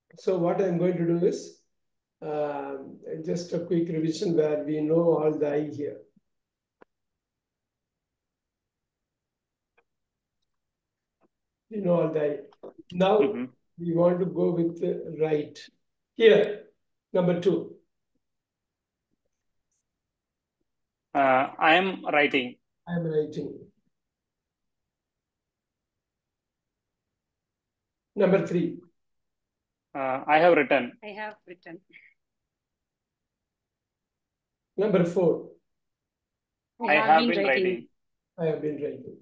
So what I'm going to do is um, just a quick revision where we know all the I here. We know all the I. Now Mhm. we want to go with the right. Here, number two. Uh, I am writing. I'm writing. Number three. Uh, I have written. I have written. Number four. I have been writing. I have been writing.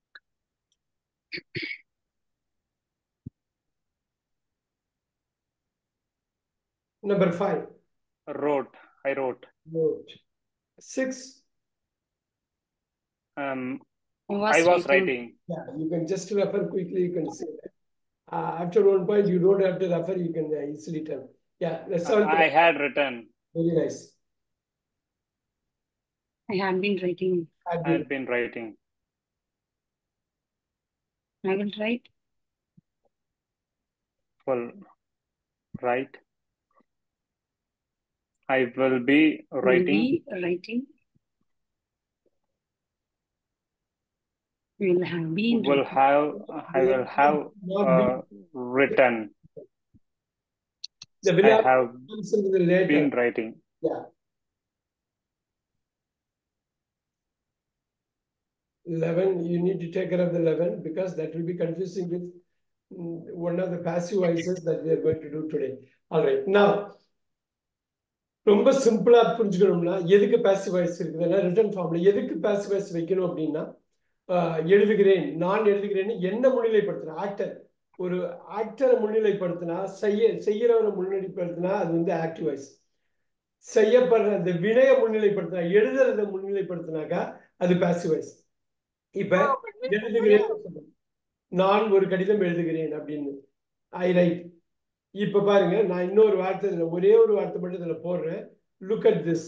Number five. Wrote. I wrote. Wrote. Six. Um, I was, I was writing. writing. Yeah, you can just refer quickly. You can say that. Uh, after one point, you don't have to refer. You can uh, easily tell. Yeah, that's all. I had written. Very nice. I had been writing. Had I been. had been writing. I will write. Well, right. I will be Will writing. be writing. Will have been Will writing. have. I will have Not uh, written. The I will have have comes into the later. been writing. Yeah. Eleven, you need to take care of the eleven because that will be confusing with mm, one of the passive voices that we are going to do today. All right, now ரொம்ப சிம்பிளா புரிஞ்சுக்கணும்னா எதுக்கு passive voice இருக்குதுன்னா return ஃபார்ம்ல எதுக்கு passive voice வைக்கணும் அப்படின்னா ஆஹ், எழுதுகிறேன் நான் எழுதுகிறேன்னு என்ன முன்னிலைப்படுத்தினா ஆக்டர் ஒரு ஆக்டரை முன்னிலைப்படுத்தினா செய்ய செய்யறவரை முன்னிலைப்படுத்தினா அது வந்து ஆக்டிவ் வாய்ஸ் செய்யப்படுற அந்த வினையை முன்னிலைப்படுத்தினா எழுதுறத முன்னிலைப்படுத்தினாக்கா அது பாசிவ் வாய்ஸ் இப்ப எழுதுகிறேன் நான் ஒரு கடிதம் எழுதுகிறேன் அப்படின்னு ஐ ரைட் இப்ப பாருங்க நான் இன்னொரு வார்த்தை இதுல ஒரே ஒரு வார்த்தை மட்டும் இதுல போடுறேன் லுக் அட் திஸ்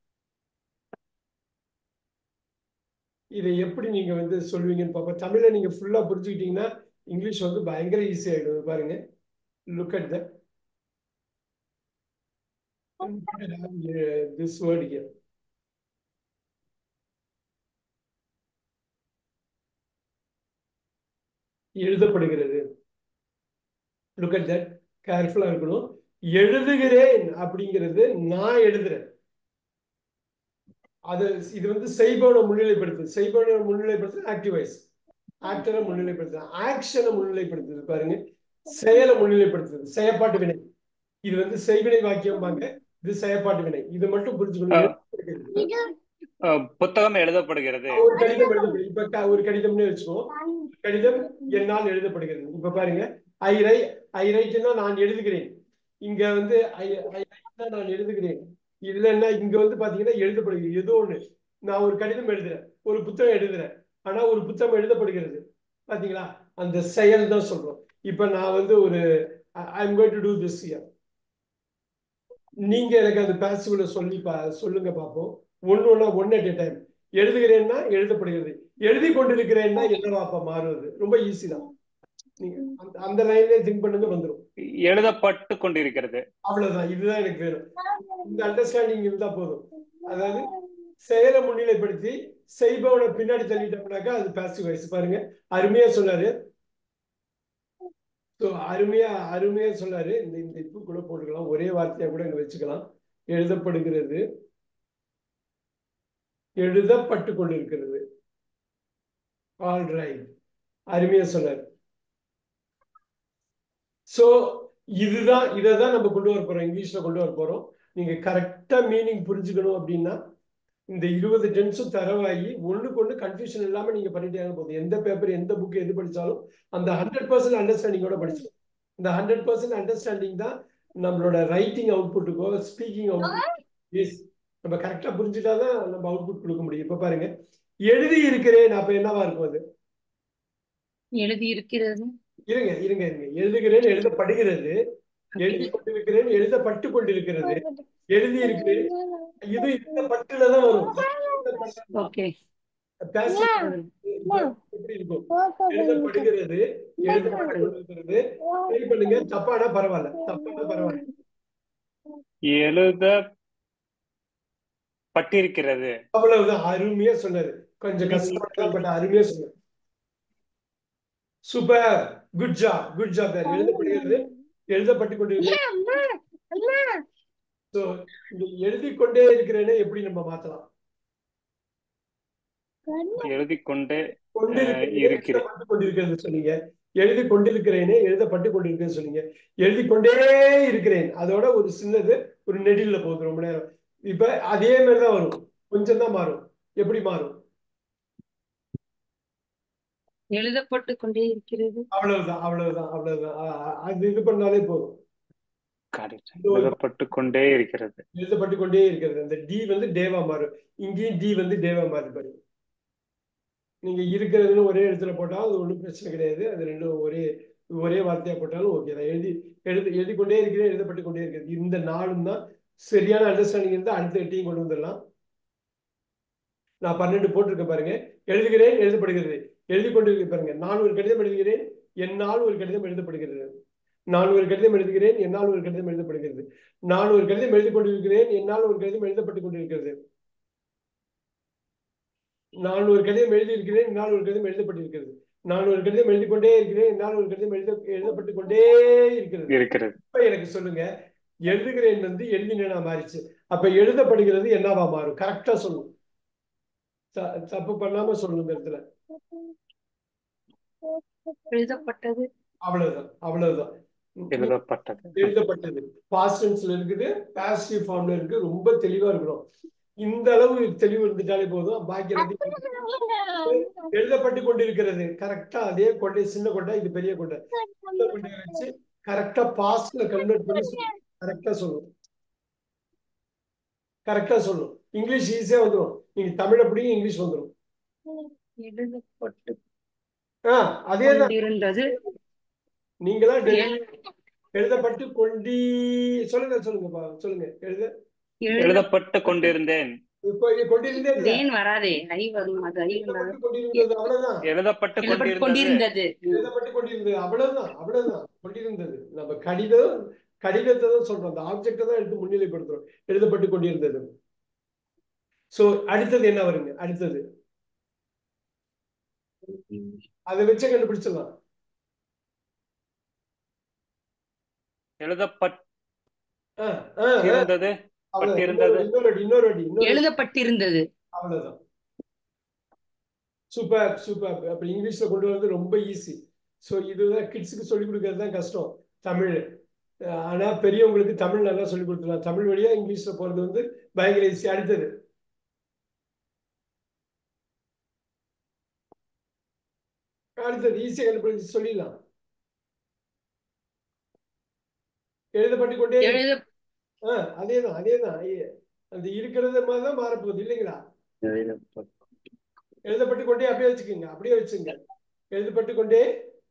இதை எப்படி நீங்க வந்து சொல்லுவீங்கன்னு பார்ப்போம் தமிழ்ல நீங்க ஃபுல்லா புரிஞ்சுக்கிட்டீங்கன்னா இங்கிலீஷ் வந்து பயங்கர ஈஸி ஆயிடும் இது பாருங்க look at the this word here எழுதப்படுகிறது லுக் அட் தட் கேர்ஃபுல்லா இருக்கணும் எழுதுகிறேன் அப்படிங்கிறது நான் எழுதுறேன் அது இது வந்து செய்பவனை முன்னிலைப்படுத்துது செய்பவனை முன்னிலைப்படுத்துது ஆக்டிவைஸ் ஆக்டரை முன்னிலைப்படுத்துது ஆக்ஷனை முன்னிலைப்படுத்துது பாருங்க செயலை முன்னிலைப்படுத்துது செயப்பாட்டு வினை இது வந்து செய்வினை வாக்கியம்பாங்க இது செயப்பாட்டு வினை இது மட்டும் புரிஞ்சுக்கணும் அஹ், புத்தகம் எழுதப்படுகிறது ஒரு கடிதம் எழுதப்படுது இப்ப க- ஒரு கடிதம்னு வச்சுக்கோ கடிதம் என்னால் எழுதப்படுகிறது இப்ப பாருங்க ஐ ரை ஐ ரைட்னா நான் எழுதுகிறேன் இங்க வந்து ஐ ஐ ரைட்னா நான் எழுதுகிறேன் இல்லைன்னா இங்க வந்து பாத்தீங்கன்னா எழுதப்படுகிறது ஏதோ ஒண்ணு நான் ஒரு கடிதம் எழுதுறேன் ஒரு புத்தகம் எழுதுறேன் ஆனா ஒரு புத்தகம் எழுதப்படுகிறது பாத்தீங்களா அந்த செயல் தான் சொல்றோம் இப்ப நான் வந்து ஒரு I am going to do this year நீங்க எனக்கு அந்த பாசிவ்ல சொல்லி பா சொல்லுங்க பார்ப்போம் ஒன்னு ஒன்னா ஒன் அட் எ டைம் எழுதுகிறேன்னா எழுதப்படுகிறது எழுதி கொண்டிருக்கிறேன்னா என்னவாப்பா மாறுவது ரொம்ப ஈஸி தான் நீங்க அந்த அந்த லைன்லயே திங்க் பண்ணுங்க வந்துடும் எழுதப்பட்டு கொண்டிருக்கிறது அவ்வளவுதான் இதுதான் எனக்கு வேணும் இந்த அண்டர்ஸ்டாண்டிங் இருந்தா போதும் அதாவது செயலை முன்னிலைப்படுத்தி செய்பவனை பின்னாடி தள்ளிட்டோம்னாக்கா அது பாசிவ் வாய்ஸ் பாருங்க அருமையா சொன்னாரு ஸோ அருமையா அருமையா சொன்னாரு இந்த இந்த இப்பு கூட போட்டுக்கலாம் ஒரே வார்த்தையா கூட இங்க வச்சுக்கலாம் எழுதப்படுகிறது எழுதப்பட்டு கொண்டிருக்கிறது ஆல் ரைட் அருமையா சொன்னார் சோ இதுதான் இதை தான் நம்ம கொண்டு வர போறோம் இங்கிலீஷ்ல கொண்டு வர போறோம் நீங்க கரெக்டா மீனிங் புரிஞ்சுக்கணும் அப்படின்னா இந்த இருபது டென்ஸும் தரவாகி ஒண்ணுக்கு ஒண்ணு கன்ஃபியூஷன் இல்லாம நீங்க பண்ணிட்டே போதும் எந்த பேப்பர் எந்த புக் எது படிச்சாலும் அந்த ஹண்ட்ரட் பர்சன்ட் அண்டர்ஸ்டாண்டிங்கோட படிச்சோம் இந்த ஹண்ட்ரட் பர்சன்ட் அண்டர்ஸ்டாண்டிங் தான் நம்மளோட ரைட்டிங் அவுட்புட்டுக்கோ ஸ்பீக்கிங் அவுட்புட் எஸ் நம்ம கரெக்டா புரிஞ்சுட்டாதான் நம்ம அவுட்புட் கொடுக்க முடியும் இப்ப பாருங்க எழுதி இருக்கிறேன் அப்ப என்னவா இருக்கும் அது எழுதி இருக்கிறது இருங்க இருங்க இருங்க எழுதுகிறேன் எழுதப்படுகிறது எழுதி கொண்டிருக்கிறேன் எழுதப்பட்டு கொண்டிருக்கிறது எழுதி இருக்கிறேன் இது இந்த பட்டுல தான் வரும் ஓகே passive எப்படி இருக்கும் எழுதப்படுகிறது எழுதப்பட்டு கொண்டிருக்கிறது ட்ரை பண்ணுங்க தப்பானா பரவாயில்ல தப்பானா பரவாயில்ல எழுதப்பட்டிருக்கிறது அவ்வளவுதான் அருமையா சொன்னது கொஞ்சம் கஷ்டப்பட்டா பட் அருமையா சொன்னது super good job good job எழுதப்படுகிறது எழுதப்பட்டு கொண்டிருக்கிறது சோ இந்த எழுதி கொண்டே இருக்கிறேன்னு எப்படி நம்ம மாத்தலாம் எழுதிக் கொண்டே கொண்டிருக்கிறது இருக்கிறேன். எழுதப்பட்டு கொண்டிருக்கிறது சொன்னீங்க எழுதி கொண்டிருக்கிறேனே எழுதப்பட்டு கொண்டிருக்கிறது சொன்னீங்க எழுதி கொண்டே இருக்கிறேன் அதோட ஒரு சின்னது ஒரு நெடில்ல போகுது ரொம்ப நேரம் இப்ப அதே மாதிரிதான் வரும் கொஞ்சம் தான் மாறும் எப்படி மாறும் எழுதப்பட்டு கொண்டே இருக்கிறது அவ்வளவுதான் அவ்வளவுதான் அவ்வளவுதான் ஆ, ஆ, அது இது பண்ணாலே போதும் Correct. எழுதப்பட்டு கொண்டே இருக்கிறது எழுதப்பட்டு கொண்டே இருக்கிறது அந்த டி வந்து டேவா மாறும் இங்கேயும் டி வந்து டேவா மாறும் பாருங்க நீங்க இருக்கிறதுன்னு ஒரே இடத்துல போட்டாலும் அது ஒன்றும் பிரச்சனை கிடையாது அது ரெண்டும் ஒரே ஒரே வார்த்தையா போட்டாலும் ஓகே தான் எழுதி எழுதி எழுதி கொண்டே இருக்கிறேன் எழுதப்பட்டு கொண்டே இருக்கிறது இந்த நாளும் தான் சரியான அண்டர்ஸ்டாண்டிங் இருந்தால் அடுத்த எட்டையும் கொண்டு வந்துடலாம் நான் பன்னெண்டு போட்டிருக்கேன் பாருங்க எழுதுகிறேன் எழுதப்படுகிறது எழுதி கொண்டிருக்க பாருங்க நான் ஒரு கடிதம் எழுதுகிறேன் என்னால் ஒரு கடிதம் எழுதப்படுகிறது நான் ஒரு கடிதம் எழுதுகிறேன் என்னால் ஒரு கடிதம் எழுதப்படுகிறது நான் ஒரு கடிதம் எழுதி கொண்டிருக்கிறேன் என்னால் ஒரு கடிதம் எழுதப்பட்டு கொண்டிருக்கிறது நான் ஒரு கடிதம் எழுதியிருக்கிறேன் என்னால் ஒரு கடிதம் எழுதப்பட்டிருக்கிறது நான் ஒரு கடிதம் எழுதி கொண்டே இருக்கிறேன் என்னால் ஒரு கடிதம் எழுத எழுதப்பட்டு கொண்டே இருக்கிறது இருக்கிறது இப்ப எனக்கு சொல்லுங்க எழுதுகிறேன் வந்து எழுதினேனா மாறிச்சு அப்ப எழுதப்படுகிறது என்னவா மாறும் கரெக்டா சொல்லணும் த- தப்பு பண்ணாம சொல்லணும் இந்த இடத்துல எழுதப்பட்டது அவ்வளவுதான் அவ்வளவுதான் எழுதப்பட்டது எழுதப்பட்டது பாஸ்ட் டென்ஸ்ல இருக்குது பாசிட்டிவ் ஃபார்ம்ல இருக்கு ரொம்ப தெளிவா இருக்கணும் இந்த அளவு தெளிவு இருந்துட்டாலே போதும் பாக்கி எல்லாத்தையும் எழுதப்பட்டு கொண்டிருக்கிறது கரெக்டா அதே கொண்டை சின்ன கொண்டை இது பெரிய கொண்டை சின்ன கொண்டையை வச்சு கரெக்டா பாஸ்ட்ல கன்வெர்ட் பண்ணி கரெக்டா சொல்லணும் கரெக்டா சொல்லணும் இங்கிலீஷ் ஈஸியா வந்துடும் நீங்க தமிழ் அப்படியும் இங்கிலீஷ் வந்துடும் எழுதப்பட்டு ஆஹ் அதேதான் கொண்டிருந்தது நீங்களா டெ- எழு- எழுதப்பட்டு கொண்டி சொல்லுங்க சொல்லுங்கப்பா சொல்லுங்க எழுத எழுதப்பட்டு கொண்டிருந்தேன் இப்போ கொண்டிருந்தே இல்ல. எழுதேன் வராதே ஐ வரும் அது ஐ வராது. எழுதப்பட்டு கொண்டிருந்தது அவ்வளவுதான் எழுதப்பட்டு எழுதப்பட்டு கொண்டிருந்தது கொண்டிருந்தது எழுதப்பட்டு கொண்டிருந்தது அவ்வளவுதான் அவ்வளவுதான் கொண்டிருந்தது நம்ம கடிதம் கடிதத்தை தான் சொல்றோம் அந்த ஆப்ஜெக்டை தான் எடுத்து முன்னிலைப்படுத்துறோம் எழுதப்பட்டு கொண்டிருந்தது சோ அடுத்தது என்ன வருங்க அடுத்தது அதை வச்சே கண்டுபிடிச்சிடலாம் எழுதப்பட்டிருந்தது ஆ, ஆ, ஆ, அவ்வளவுதான். பட்டிருந்தது. இன்னொரு அடி இன்னொரு அடி இன்னொரு அடி. எழுதப்பட்டிருந்தது அவ்வளவுதான் சூப்பர் சூப்பர் அப்ப இங்கிலீஷ்ல கொண்டு வரது ரொம்ப ஈஸி ஸோ இதுதான் கிட்ஸுக்கு சொல்லிக் கொடுக்கறது தான் கஷ்டம் தமிழ் அஹ் ஆனா பெரியவங்களுக்கு தமிழ் நல்லா சொல்லிக் கொடுத்துடலாம் தமிழ் வழியா இங்கிலீஷ்ல போறது வந்து பயங்கர ஈஸி அடுத்தது அடுத்தது ஈஸியா கண்டுபிடிச்சு சொல்லிடலாம் எழுதப்பட்டு கொண்டே எழுத ஆ அதேதான் அதேதான் ஐய, அந்த இருக்கிறது மாதிரி தான் மாறப்போகுது இல்லைங்களா எழுதப்பட்டு எழுதப்பட்டு கொண்டே அப்படியே வச்சுக்கோங்க அப்படியே வச்சுங்க எழுதப்பட்டு கொண்டே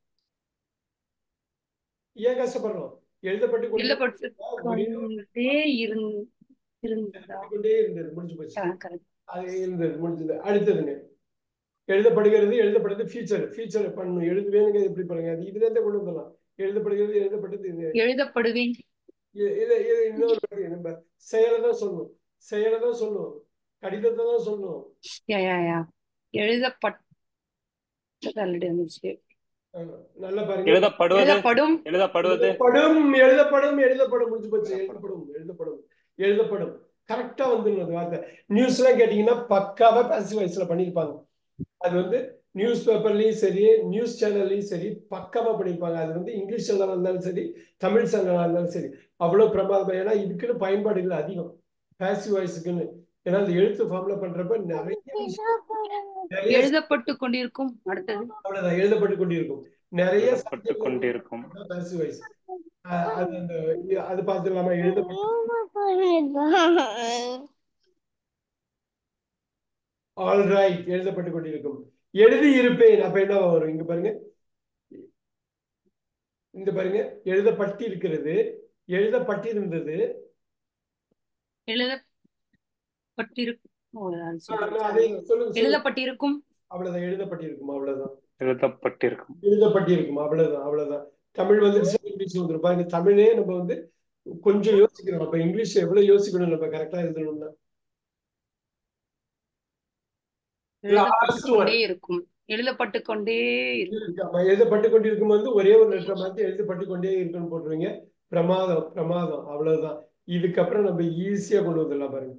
ஏன் கஷ்டப்படுறோம் எழுதப்பட்டு கொண்டே எழுதப்பட்டு ஒரே கொண்டே இருந்- இருந்ததா எழுதப்பட்டு கொண்டே இருந்தது முடிஞ்சு போச்சு ஆ, correct. அது இருந்தது முடிஞ்சது அடுத்ததுங்க எழுதப்படுகிறது எழுதப்படுறது ஃபியூச்சர் ஃபியூச்சர் பண்ணணும் எழுதுவேனுங்க எப்படி பண்ணுங்க அது இதுல இருந்தே கொண்டு வந்துடலாம் எழுதப்படுகிறது எழுதப்பட்டது இது எழுதப்படுவேன் இ- இது இது இன்னொரு வாட்டி நம்ம செயலை தான் சொல்லணும் செயலை தான் சொல்லணும் கடிதத்தை தான் சொல்லணும் யா யா யா எழுதப்பட்டது ஆல்ரெடி வந்துச்சு ஆமா. நல்லா பாருங்க எழுதப்படுவது எழுதப்படும் எழுதப்படுவது எழுதப்படும் எழுதப்படும் எழுதப்படும் முடிஞ்சு போச்சு எழுதப்படும் எழுதப்படும் எழுதப்படும் கரெக்டா வந்துடும் அந்த வார்த்தை நியூஸ் எல்லாம் கேட்டீங்கன்னா பக்காவா பாசிவ் வாய்ஸ்ல பண்ணிருப்பாங்க அது வந்து நியூஸ் பேப்பர்லயும் சரி நியூஸ் சேனல்லையும் சரி பக்காவா பண்ணிருப்பாங்க அது வந்து இங்கிலீஷ் சேனலா இருந்தாலும் சரி தமிழ் சேனலா இருந்தாலும் சரி அவ்வளவு பிரமாதம் ஏன்னா இதுக்குன்னு பயன்பாடுகள் அதிகம் பாசிவ் வாய்ஸுக்குன்னு ஏன்னா அந்த எழுத்து ஃபார்ம்ல பண்றப்ப நிறைய விஷயம், நிறைய எழுதப்பட்டு கொண்டிருக்கும் அடுத்தது அவ்வளவுதான் எழுதப்பட்டு கொண்டிருக்கும் நிறைய எழுதப்பட்டு கொண்டிருக்கும் பாசிவ் வாய்ஸ் அது அந்த அது பார்த்துடலாமா எழுதப்பட்டு ஆல் ரைட் எழுதப்பட்டு கொண்டிருக்கும் எழுதி இருப்பேன் அப்ப என்ன வரும் இங்க பாருங்க இந்த பாருங்க எழுதப்பட்டிருக்கிறது எழுதப்பட்டிருந்தது எழுதப்பட்டிருக்கும் ஓ, அது ஆ, சரி. நான் அதே சொல்லுங்க சொல்லுங்க. எழுதப்பட்டிருக்கும் அவ்வளவுதான் எழுதப்பட்டிருக்கும் அவ்வளவுதான் எழுதப்பட்டிருக்கும் எழுதப்பட்டிருக்கும் அவ்வளவுதான் அவ்வளவுதான் தமிழ் வந்துருச்சு இங்கிலீஷ் வந்துரும் பாருங்க தமிழே நம்ம வந்து கொஞ்சம் யோசிக்கணும் அப்ப இங்கிலீஷ் எவ்வளவு யோசிக்கணும் நம்ம கரெக்டா எழுதணும்னா எழுதப்பட்டு கொண்டே இருக்கும் எழுதப்பட்டு கொண்டே இருக்கும் ஆமா, எழுதப்பட்டு கொண்டிருக்கும் வந்து ஒரே ஒரு லெட்டர் மாத்தி எழுதப்பட்டு கொண்டே இருக்குன்னு போட்டுருவீங்க பிரமாதம் பிரமாதம் அவ்வளவுதான் இதுக்கப்புறம் நம்ம ஈஸியா கொண்டு வந்துடலாம் பாருங்க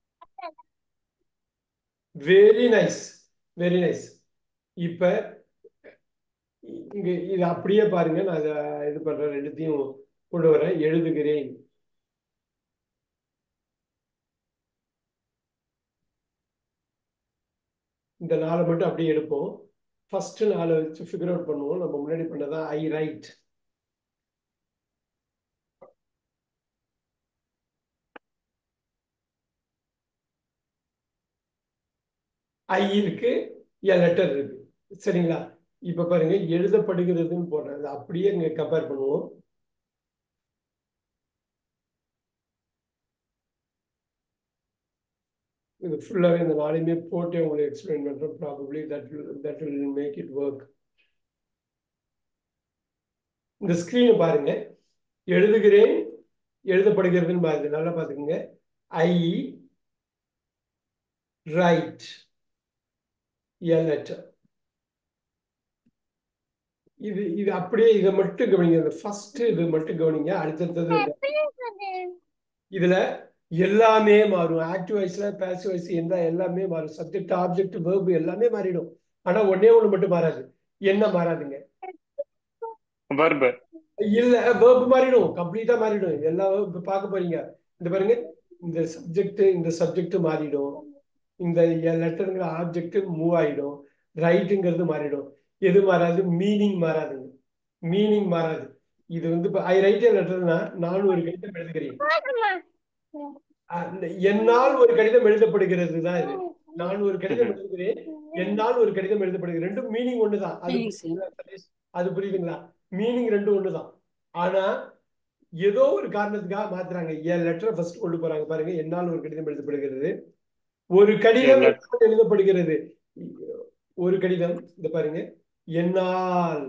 வெரி நைஸ் வெரி நைஸ் இப்ப இங்க இது அப்படியே பாருங்க நான் இதை இது பண்றேன் ரெண்டுத்தையும் கொண்டு வரேன் எழுதுகிறேன் இந்த நாளை மட்டும் அப்படியே எடுப்போம் ஃபர்ஸ்ட் நாளை வச்சு ஃபிகர் அவுட் பண்ணுவோம் நம்ம முன்னாடி பண்ணதான் ஐ ரைட் ஐ இருக்கு எ லெட்டர் இருக்கு சரிங்களா இப்ப பாருங்க எழுதப்படுகிறதுன்னு போடுறேன் அதை அப்படியே இங்க கம்பேர் பண்ணுவோம் இது ஃபுல்லாகவே இந்த நாளையுமே போட்டு உங்களுக்கு எக்ஸ்பிளைன் பண்ணுறேன் probably that that will make it work இந்த ஸ்க்ரீனை பாருங்க எழுதுகிறேன் எழுதப்படுகிறதுன்னு பாருங்க நல்லா பார்த்துக்கோங்க ஐ ரைட் எ லெட்டர் இது இது அப்படியே இதை மட்டும் கவனிங்க இந்த ஃபர்ஸ்ட் இது மட்டும் கவனிங்க அடுத்தடுத்தது இதுல எல்லாமே மாறும் ஆக்டிவ் வாய்ஸ்ல பேசிவ் வாய்ஸ் எந்த எல்லாமே மாறும் சப்ஜெக்ட் ஆப்ஜெக்ட் வேர்பு எல்லாமே மாறிடும் ஆனா ஒன்னே ஒண்ணு மட்டும் மாறாது என்ன மாறாதுங்க வர்பு இல்ல வேர்பு மாறிடும் கம்ப்ளீட்டா மாறிடும் எல்லா verb பார்க்க போறீங்க இந்த பாருங்க இந்த சப்ஜெக்ட் இந்த சப்ஜெக்ட் மாறிடும் இந்த லெட்டருங்கிற ஆப்ஜெக்ட் மூவ் ஆயிடும் ரைட்டுங்கிறது மாறிடும் எது மாறாது மீனிங் மாறாதுங்க மீனிங் மாறாது இது வந்து இப்போ ஐ ரைட் லெட்டர்னா நான் ஒரு கடிதம் எழுதுகிறேன் அந்த என்னால் ஒரு கடிதம் எழுதப்படுகிறது தான் இது நான் ஒரு கடிதம் எழுதுகிறேன் என்னால் ஒரு கடிதம் எழுதப்படுகிறது ரெண்டும் மீனிங் ஒண்ணுதான் அது Meaning same. புரியுதுங்களா? அது புரியுதுங்களா மீனிங் ரெண்டும் ஒண்ணுதான் ஆனா ஏதோ ஒரு காரணத்துக்காக மாத்துறாங்க என் லெட்டரை ஃபர்ஸ்ட் கொண்டு போறாங்க பாருங்க என்னால் ஒரு கடிதம் எழுதப்படுகிறது ஒரு கடிதம் என் என்னால் எழுதப்படுகிறது ஒரு கடிதம் இந்த பாருங்க என்னால்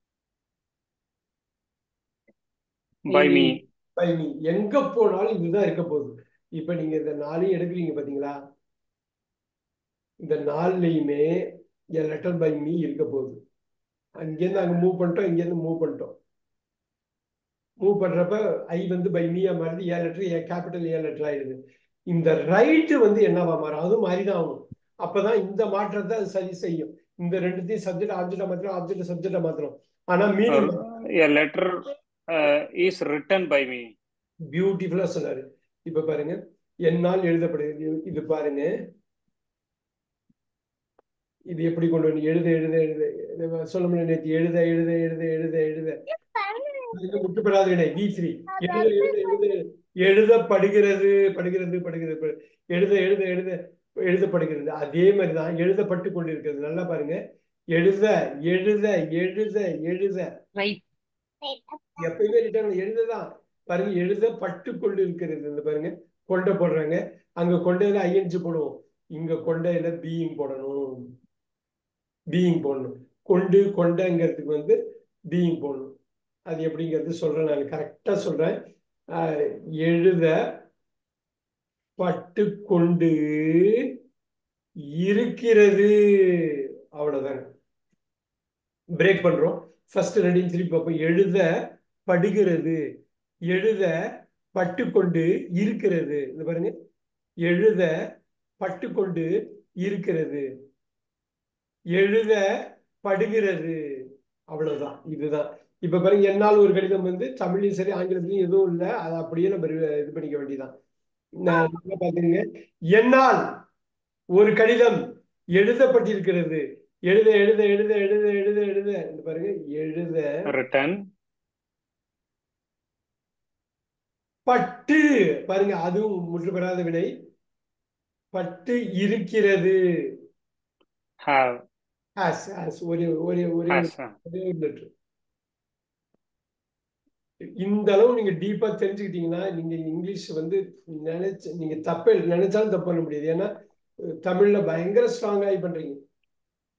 பை மீ பை மீ எங்க போனாலும் இதுதான் இருக்க போகுது இப்ப நீங்க இந்த நாளையும் எடுக்கிறீங்க பாத்தீங்களா இந்த நாள்லயுமே என் லெட்டர் பை மீ இருக்க போகுது அங்கேருந்து அங்க மூவ் பண்ணிட்டோம் இங்கேருந்து மூவ் பண்ணிட்டோம் மூவ் பண்றப்ப ஐ வந்து பை மீயா மாறுது A letter A capital A letter ஆயிடுது இந்த ரைட்டு வந்து என்னவா மாறும் அதுவும் மாறிதான் ஆகும் அப்பதான் இந்த மாற்றத்தை அது சரி செய்யும் இந்த ரெண்டுத்தையும் சப்ஜெக்ட் ஆப்ஜெக்டா மாத்திரம் ஆப்ஜெக்ட் சப்ஜெக்டா மாத்திரம் ஆனா meaning a letter is written by me பியூட்டிஃபுல்லா சொன்னாரு இப்ப பாருங்க என்னால் எழுதப்படுகிறது இது பாருங்க இது எப்படி கொண்டு வந்து எழுத எழுத எழுத எழுத சொல்ல முடியல நேற்று எழுத எழுத எழுத எழுத எழுத இது முட்டுப்படாத வினை வி த்ரீ எழுத எழுத எழுத எழுதப்படுகிறது படுகிறது படுகிறது படு- எழுத எழுத எழுத எழுதப்படுகிறது அதே மாதிரிதான் எழுதப்பட்டு கொண்டிருக்கிறது நல்லா பாருங்க எழுத எழுத எழுத எழுத ரைட் எப்பயுமே ரிட்டர்ன் எழுததான் பாருங்க எழுதப்பட்டு கொண்டு இருக்கிறது இந்த பாருங்க கொண்ட போடுறாங்க அங்க கொண்டையில ஐஎன்ஜி போடுவோம் இங்க கொண்டையில பீயிங் போடணும் பீயிங் போடணும் கொண்டு கொண்டங்கிறதுக்கு வந்து பீயிங் போடணும் அது எப்படிங்கிறது சொல்றேன் நான் கரெக்டா சொல்றேன் ஆஹ் எழுத பட்டு கொண்டு இருக்கிறது அவ்வளவுதாங்க பிரேக் பண்றோம் ஃபர்ஸ்ட் ரெண்டையும் திருப்பி பார்ப்போம் எழுத படுகிறது எழுத பட்டுக்கொண்டு இருக்கிறது இந்த பாருங்க எழுத பட்டுக்கொண்டு இருக்கிறது எழுத படுகிறது அவ்வளவுதான் இதுதான் இப்ப பாருங்க என்னால் ஒரு கடிதம் வந்து தமிழ்லையும் சரி ஆங்கிலத்திலையும் எதுவும் இல்லை அதை அப்படியே நம்ம ரி- இது பண்ணிக்க வேண்டியதான் நான் நல்லா பாத்துக்கங்க என்னால் ஒரு கடிதம் எழுதப்பட்டிருக்கிறது எழுத எழுத எழுத எழுத எழுத எழுத இந்த பாருங்க எழுத ரிட்டன் பட்டு பாருங்க அதுவும் முற்று பெறாத வினை பட்டு இருக்கிறது ஹாவ் ஹாஸ் ஹாஸ் ஒரே ஒரே ஒரே ஹாஸ் ஒரே ஒரு லெட்டர் இந்த அளவு நீங்க டீப்பா தெரிஞ்சுக்கிட்டீங்கன்னா நீங்க இங்கிலீஷ் வந்து நினைச்சு நீங்க தப்பே நினைச்சாலும் தப்பு பண்ண முடியாது ஏன்னா அஹ், தமிழ்ல பயங்கர ஸ்ட்ராங் ஆகி பண்றீங்க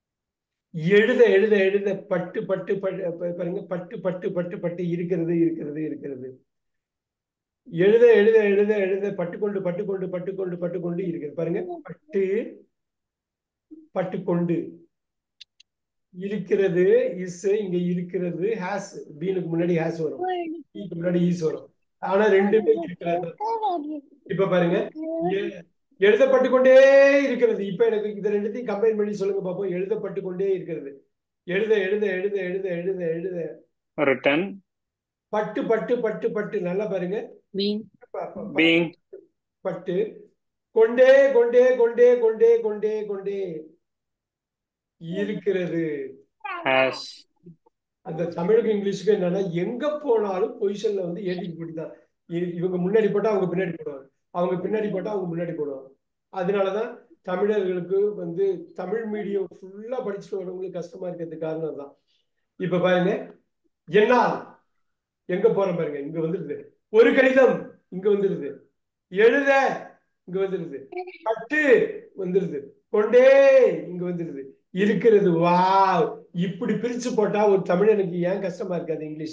எழுத எழுத எழுத பட்டு பட்டு பட்டு ப- பாருங்க பட்டு பட்டு பட்டு பட்டு இருக்கிறது இருக்கிறது இருக்கிறது எழுத எழுத எழுத எழுத பட்டுக்கொண்டு பட்டுக்கொண்டு பட்டுக்கொண்டு பட்டுக்கொண்டு இருக்கிறது பாருங்க பட்டு பட்டுக்கொண்டு இருக்கிறது இஸ் இங்க இருக்கிறது ஹேஸ் பீனுக்கு முன்னாடி ஹேஸ் வரும் ஈக்கு முன்னாடி ஈஸ் வரும் ஆனா ரெண்டுமே இருக்கிறது இப்ப பாருங்க எ- எழுதப்பட்டு கொண்டே இருக்கிறது இப்ப எனக்கு இது ரெண்டுத்தையும் கம்பைன் பண்ணி சொல்லுங்க பாப்போம் எழுதப்பட்டு கொண்டே இருக்கிறது எழுத எழுத எழுத எழுத எழுத எழுத written, பட்டு பட்டு பட்டு பட்டு நல்லா பாருங்க பீன் ப- ப- ப- being, பட்டு கொண்டே கொண்டே கொண்டே கொண்டே கொண்டே கொண்டே இருக்கிறது has, அந்த தமிழுக்கு இங்கிலீஷுக்கு என்னன்னா எங்க போனாலும் பொசிஷன்ல வந்து ஏடிக்கு போட்டி தான் இ- இவங்க முன்னாடி போட்டா அவங்க பின்னாடி போடுவாங்க அவங்க பின்னாடி போட்டா அவங்க முன்னாடி போடுவாங்க அதனாலதான் தமிழர்களுக்கு வந்து தமிழ் மீடியம் ஃபுல்லா படிச்சுட்டு வரவங்களுக்கு கஷ்டமா இருக்கிறதுக்கு காரணம் தான் இப்ப பாருங்க என்னால் எங்க போறோம் பாருங்க இங்க வந்துருது ஒரு கடிதம் இங்க வந்துருது எழுத இங்க வந்துருது பட்டு வந்துருது கொண்டே இங்க வந்துருது இருக்கிறது வாவ் இப்படி பிரிச்சு போட்டா ஒரு தமிழனுக்கு ஏன் கஷ்டமா இருக்காது இங்கிலீஷ்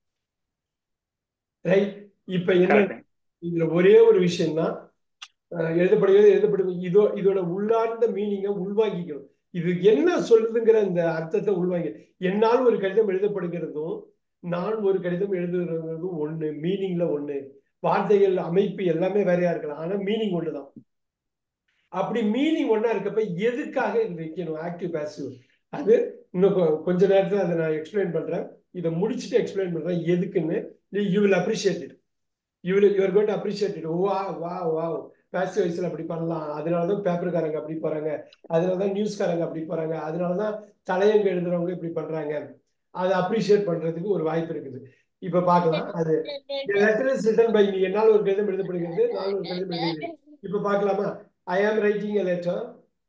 ரைட் இப்ப என்ன correct. இதுல ஒரே ஒரு விஷயம் தான் எழுதப்படுகிறது எழுதப்படுகிறது இதோ இதோட உள்ளார்ந்த மீனிங்கை உள்வாங்கிக்கணும் இது என்ன சொல்லுதுங்கிற இந்த அர்த்தத்தை உள்வாங்கி என்னால் ஒரு கடிதம் எழுதப்படுகிறதும் நான் ஒரு கடிதம் எழுதுகிறதும் ஒண்ணு மீனிங்ல ஒண்ணு வார்த்தைகள் அமைப்பு எல்லாமே வேறையா இருக்கலாம் ஆனா மீனிங் ஒண்ணுதான் அப்படி மீனிங் ஒண்ணா இருக்கப்ப எதுக்காக இது வைக்கணும் ஆக்டிவ் பேசிவ் அது இன்னும் கொ- கொஞ்ச நேரத்துல அதை நான் எக்ஸ்பிளைன் பண்றேன் இதை முடிச்சுட்டு எக்ஸ்பிளைன் பண்றேன் எதுக்குன்னு you will appreciate it you will you are got appreciate it வா வா வா பேசிவ் வயசுல அப்படி பண்ணலாம் அதனாலதான் பேப்பர்காரங்க அப்படி போறாங்க அதனாலதான் நியூஸ்காரங்க அப்படி போறாங்க அதனாலதான் தலையங்க எழுதுறவங்க இப்படி பண்றாங்க அதை அப்ரிஷியேட் பண்றதுக்கு ஒரு வாய்ப்பு இருக்குது இப்ப பார்க்கலாம் அது letter is written by me என்னால் ஒரு கடிதம் எழுதப்படுகிறது நான் ஒரு கடிதம் எழுதுகிறேன் இப்ப பார்க்கலாமா ஐ am writing a letter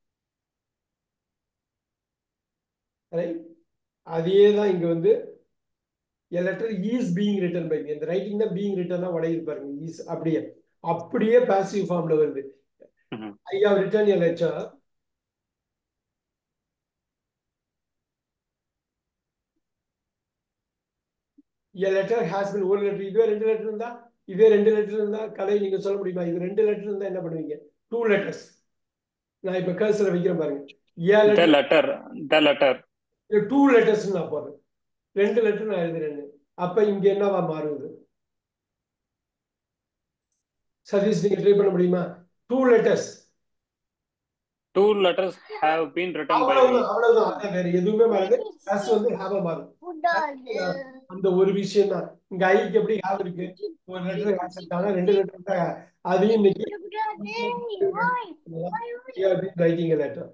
right அதே தான் இங்க வந்து a letter is being written by me அந்த ரைட்டிங் தான் பீயிங் ரிட்டனா உடையுது பாருங்க இஸ் அப்படியே அப்படியே பாசிவ் ஃபார்ம்ல வருது Mhm. I have written a letter a letter has been ஒரு லெட்டர் இதுவே ரெண்டு லெட்டர் இருந்தா இதே ரெண்டு லெட்டர் இருந்தா கலை நீங்க சொல்ல முடியுமா இது ரெண்டு லெட்டர் இருந்தா என்ன பண்ணுவீங்க டூ லெட்டர்ஸ் நான் இப்ப கர்சரை வைக்கிறேன் பாருங்க A The letter letter, the letter, two letters நான் போடுறேன் ரெண்டு லெட்டர் நான் எழுதுறேன்னு அப்ப இங்க என்னவா மாறுது சதீஷ் நீங்க ட்ரை பண்ண முடியுமா two letters two letters have been written by me. அவ்வளவுதான் அவ்வளவுதான் அதான் வேற எதுவுமே மாறுது பிளஸ் வந்து ஹாவ மாறும் அந்த ஒரு விஷயம் தான் இங்க ஐக்கு எப்படி ஹாவ் இருக்கு ஒரு லெட்டர் ஹேஸ் இருக்காங்க ரெண்டு லெட்டர் அதையும் இன்னைக்கு ரைட்டிங் லெட்டர்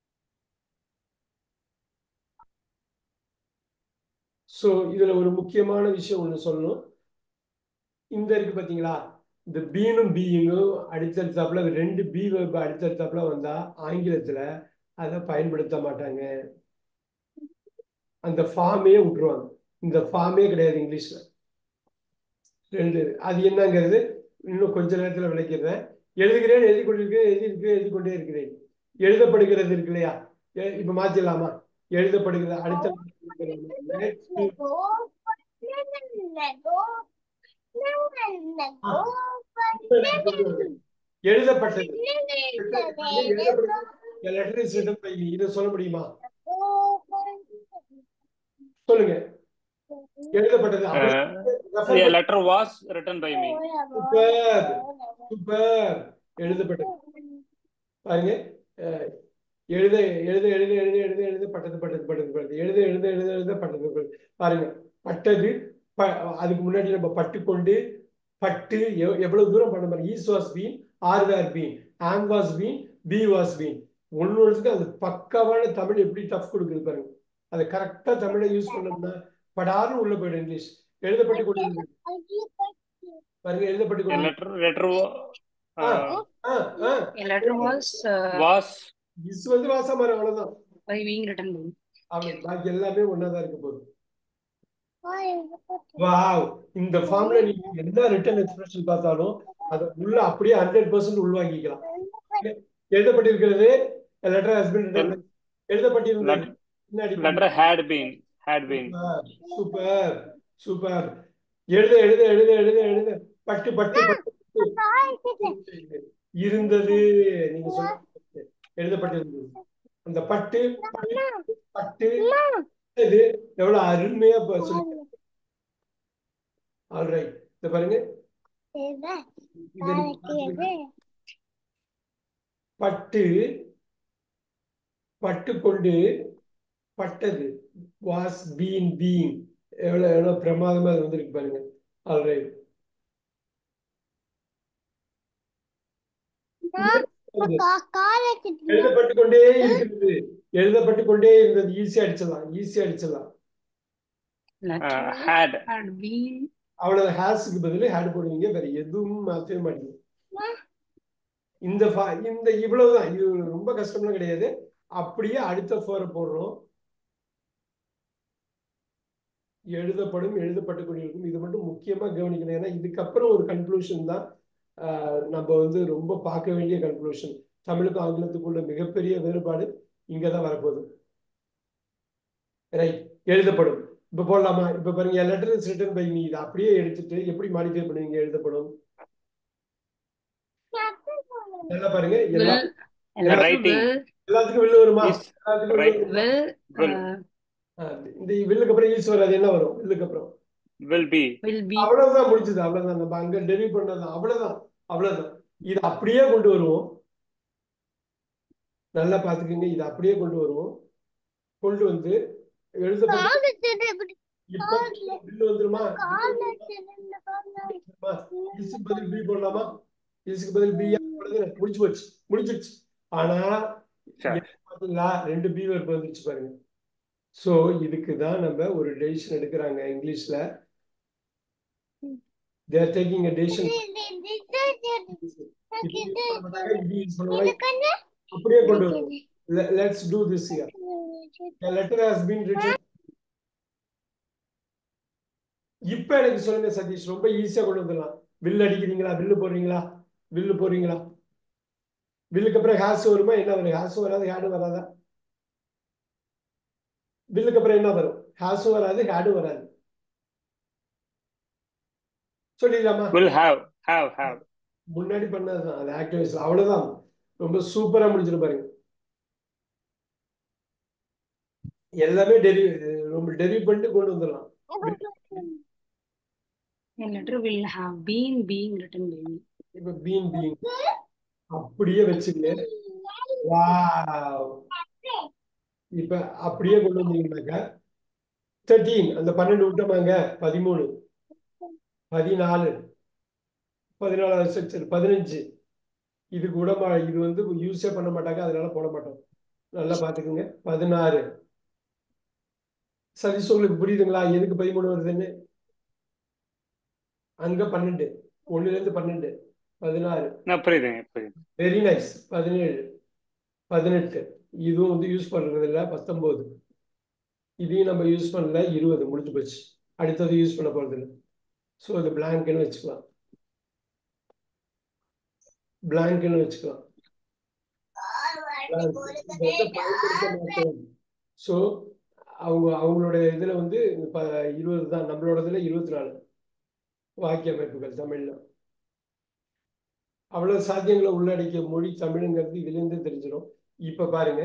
சோ இதுல ஒரு முக்கியமான விஷயம் ஒண்ணு சொல்லணும் இந்த இருக்கு பாத்தீங்களா இந்த பீனும் பீயிங்கும் அடுத்தடுத்தாப்புல ரெண்டு பி வெர்பு அடுத்தடுத்தாப்புல வந்தா ஆங்கிலத்துல அதை பயன்படுத்த மாட்டாங்க அந்த ஃபார்மே விட்டுருவாங்க இந்த ஃபார்மே கிடையாது இங்கிலீஷ்ல ரெண்டு அது என்னங்கிறது இன்னும் கொஞ்ச நேரத்துல விளக்கிறேன் எழுதுகிறேன் எழுதி கொண்டிருக்கிறேன் எழுதி இருக்கிறேன் எழுதி கொண்டே இருக்கிறேன் எழுதப்படுகிறது இருக்கு இல்லையா எ- இப்ப மாத்திடலாமா எழுதப்படுகிறது அடுத்த எழுதப்பட்டது letter is written by me இதை சொல்ல முடியுமா சொல்லுங்க எழுதப்பட்டது Uh, a letter was written by me. Super super எழுதப்பட்டது பாருங்க அஹ், எழுத எழுத எழுத எழுத எழுத எழுத பட்டது பட்டது பட்டது பட்டது எழுத எழுத எழுத எழுத பட்டது பட்டது பாருங்க பட்டது ப- அதுக்கு முன்னாடி நம்ம பட்டுக்கொண்டு பட்டு எவ்- எவ்வளவு தூரம் பண்ண பாருங்க is was been are were been am was been be was been ஒன்னு ஒன்றுக்கு அது பக்காவான தமிழ் எப்படி டஃப் கொடுக்குது பாருங்க அதை கரெக்டா தமிழை யூஸ் பண்ணோம்னா படாரும் உள்ள போயிடும் இங்கிலீஷ் எழுதப்பட்டு கொண்டு பாருங்க எழுதப்பட்டு A கொண்டு letter, letter wa- uh, ah ah A letter was uh, was is வந்து வாசமாறு அவ்வளவுதான் by being written by me. அவன் பாக்கி எல்லாமே ஒன்னாதான் இருக்க போகுது வாவ் இந்த ஃபார்ம்ல நீங்க என்ன ரிட்டர்ன் எக்ஸ்பிரஷன் பார்த்தாலும் அதை உள்ள அப்படியே ஹண்ட்ரட் பர்சன்ட் உள்வாங்கிக்கலாம் எழுதப்பட்டிருக்கிறது லெட்டர் ஹஸ்பண்ட் எழுதப்பட்டிருந்தது பின்னாடி letter had been had been super super எழுத எழுத எழுத எழுத எழுத பட்டு பட்டு பட்டு பட்டு. இருந்தது நீங்க சொல்ல எழுதப்பட்டிருந்தது அந்த பட்டு பட்டு, பட்டு இது எவ்வளவு அருமையா ப- சொல்லி ஆல்ரைட் இத பாருங்க இது நீங்க பட்டு பட்டு கொண்டு பட்டது வாஸ் பீன் பீங் எவ்வளவு எவ்வளவு பிரமாதமா அது வந்திருக்கு பாருங்க ஆல்ரைட் எழுதப்பட்டு கொண்டே இருக்கிறது எழுதப்பட்டு கொண்டே இருந்தது ஈஸியா அடிச்சிடலாம் ஈஸியா அடிச்சிடலாம் Letter uh, had had been அவ்வளவு ஹேஸுக்கு பதில் ஹேட் போடுவீங்க வேற எதுவும் மாற்றவே மாட்டீங்க இந்த fa- இந்த இவ்வளவுதான் இது ரொம்ப கஷ்டம்லாம் கிடையாது அப்படியே அடுத்த ஃபோரை போடுறோம் எழுதப்படும் எழுதப்பட்டு கொண்டிருக்கும் இது மட்டும் முக்கியமா கவனிக்கணும் ஏன்னா இதுக்கப்புறம் ஒரு கன்க்ளூஷன் தான் ஆஹ், நம்ம வந்து ரொம்ப பார்க்க வேண்டிய கன்க்ளூஷன் தமிழுக்கும் ஆங்கிலத்துக்குள்ள மிகப்பெரிய வேறுபாடு இங்கதான் வரப்போகுது ரைட் எழுதப்படும் இப்ப போடலாமா இப்ப பாருங்க letter is written by me இதை அப்படியே எடுத்துட்டு எப்படி மாடிஃபை பண்ணுவீங்க எழுதப்படும் நல்லா பாருங்க எல்லா will a letter Writing. will எல்லாத்துக்கும் வெளில வருமா is எல்லாத்துக்கும் right. வெளில வருமா? will Will. uh, ஆ, இந்த வில்லுக்கு அப்புறம் ஈஸ் வராது என்ன வரும் வில்லுக்கு அப்புறம் will be will be அவ்வளவுதான் முடிஞ்சது அவ்வளவுதான் நம்ம அங்க டெரிவ் பண்ணது அவ்வளவுதான் அவ்வளவுதான் இது அப்படியே கொண்டு வருவோம் நல்லா பாத்துக்கோங்க இது அப்படியே கொண்டு வருவோம் கொண்டு வந்து எழுதப்பட்ட இப்ப பில்லு வந்துருமா இசுக்கு பதில் பி போடலாமா இசுக்கு பதில் பி முடிச்சு போச்சு முடிச்சிருச்சு ஆனா Sure. பாத்தீங்களா ரெண்டு பி வர்ப் வந்துருச்சு பாருங்க சோ இதுக்கு தான் நம்ம ஒரு டெசிஷன் எடுக்கிறாங்க இங்கிலீஷ்ல they are taking a decision இது use பண்ண மாட்டாங்க, இது use பண்ணுவாங்க. அப்படியே கொண்டு வருவோம் Le- let's do this here a letter has been written இப்ப எனக்கு சொல்லுங்க சதீஷ் ரொம்ப ஈஸியா கொண்டு வந்துடலாம் வில் அடிக்கிறீங்களா வில்லு போடுறீங்களா வில்லு போடுறீங்களா வில்லுக்கு அப்புறம் ஹேஸ் வருமா என்ன வரும் ஹேஸும் வராது ஹேடும் வராதா வில்லுக்கு அப்புறம் என்ன வரும் ஹேஸும் வராது ஹேடும் வராது சொல்லிடலாமா will have have have முன்னாடி பண்ணதுதான் அது ஆக்டிவைஸ் அவ்வளவுதான் ரொம்ப சூப்பரா முடிச்சிட்டு பாருங்க எல்லாமே டெரி ரொம்ப டெரிவ் பண்ணிட்டு கொண்டு வந்துடலாம் a letter will have been being written by me இப்ப பீன் பீங் அப்படியே வச்சுட்டு வாவ் இப்ப அப்படியே கொண்டு வந்தீங்கன்னாக்கா தேர்ட்டீன் அந்த பன்னெண்டு விட்டோமாங்க பதிமூணு பதினாலு பதினாலாவது ஸ்ட்ரக்சர் பதினஞ்சு இது கூட மா- இது வந்து யூஸே பண்ண மாட்டாங்க அதனால போட மாட்டோம் நல்லா பாத்துக்கோங்க பதினாறு சதீஷ் உங்களுக்கு புரியுதுங்களா எதுக்கு பதிமூணு வருதுன்னு அங்க பன்னெண்டு ஒண்ணுல இருந்து பன்னெண்டு பதினாறு நான் புரியுதுங்க புரியுது வெரி நைஸ் பதினேழு பதினெட்டு இதுவும் வந்து யூஸ் பண்றது இல்ல பத்தொன்பது இதையும் நம்ம யூஸ் பண்ணல இருபது முடிஞ்சு போச்சு அடுத்தது யூஸ் பண்ண போறது இல்லை ஸோ இது பிளாங்க்னு வச்சுக்கலாம் பிளாங்க்னு வச்சுக்கலாம் ஸோ அவங்க அவங்களுடைய இதுல வந்து இப்ப இருபது தான் நம்மளோட இதுல இருபத்தி நாலு வாக்கிய அமைப்புகள் தமிழ்ல அவ்வளவு சாத்தியங்களை உள்ளடக்கிய மொழி தமிழுங்கிறது இதுல இருந்து தெரிஞ்சிடும் இப்ப பாருங்க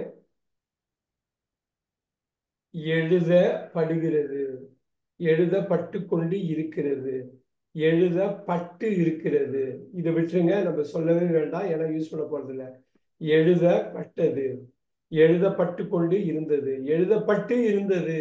எழுதப்படுகிறது எழுதப்பட்டு கொண்டு இருக்கிறது எழுதப்பட்டு இருக்கிறது இதை விட்டுருங்க நம்ம சொல்லவே வேண்டாம் ஏன்னா யூஸ் பண்ண போறது இல்ல எழுதப்பட்டது எழுதப்பட்டு கொண்டு இருந்தது எழுதப்பட்டு இருந்தது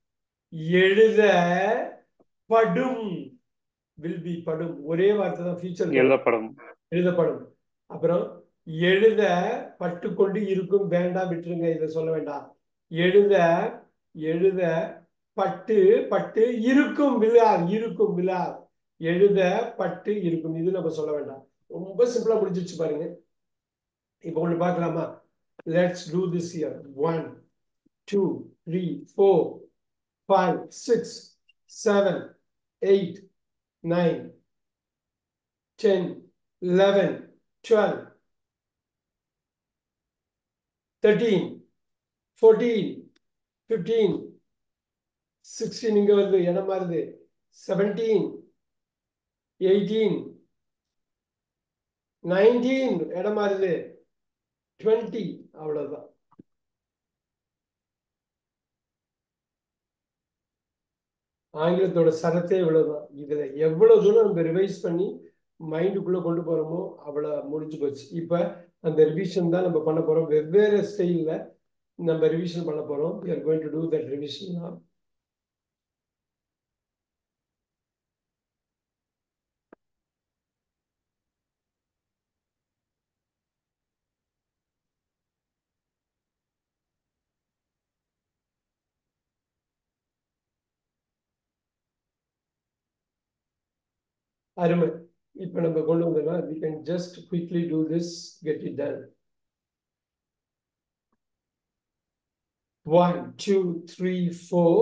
எழுதப்படும் வில் பி படும் ஒரே வார்த்தை தான் ஃபியூச்சர் எழுதப்படும் எழுதப்படும் அப்புறம் எழுத பட்டு கொண்டு இருக்கும் வேண்டாம் விட்டுருங்க இதை சொல்ல வேண்டாம் எழுத எழுத பட்டு பட்டு இருக்கும் விழா இருக்கும் விழா எழுத பட்டு இருக்கும் இது நம்ம சொல்ல வேண்டாம் ரொம்ப சிம்பிளா முடிஞ்சிச்சு பாருங்க இப்போ ஒண்ணு பார்க்கலாமா let's do this year one two three four five six seven eight nine ten 11, 12, 13, 14, fifteen sixteen இங்க வருது இடம் மாறுது செவன்டீன் எயிட்டீன் நைன்டீன் இடம் மாறுது டுவெண்ட்டி அவ்வளவுதான் ஆங்கிலத்தோட சரத்தே இவ்வளவுதான் இதுல எவ்வளவு தூரம் நம்ம ரிவைஸ் பண்ணி மைண்டுக்குள்ள கொண்டு போறோமோ அவ்வளவு முடிஞ்சு போச்சு இப்ப அந்த ரிவிஷன் தான் நம்ம பண்ண போறோம் வெவ்வேறு ஸ்டைல்ல நம்ம ரிவிஷன் பண்ண போறோம் we are going to do that revision now அருமை இப்ப நம்ம கொண்டு வந்துடலாம் we can just quickly do this get it done one two three four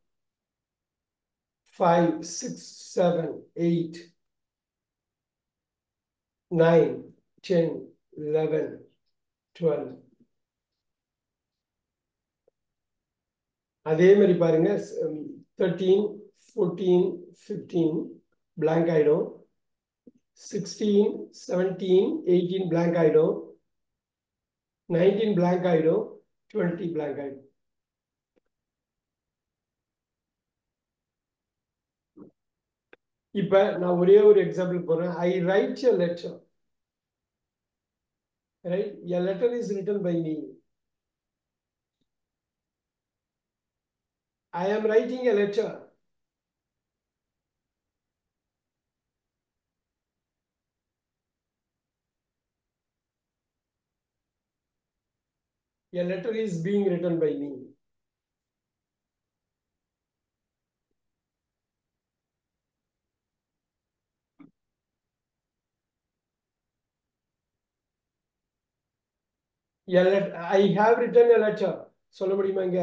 five six seven eight nine ten eleven twelve அதே மாதிரி பாருங்க தேர்ட்டீன் ஃபோர்டீன் ஃபிஃப்டீன் blank ஆயிடும் sixteen seventeen eighteen blank ஆயிடும் நைன்டீன் blank ஆயிடும் twenty blank ஆயிடும் இப்ப நான் ஒரே ஒரு எக்ஸாம்பிள் போறேன் I write a letter write a letter is written by me I am writing a letter A letter is being written by me. A let- I have written a letter. சொல்ல முடியுமா இங்க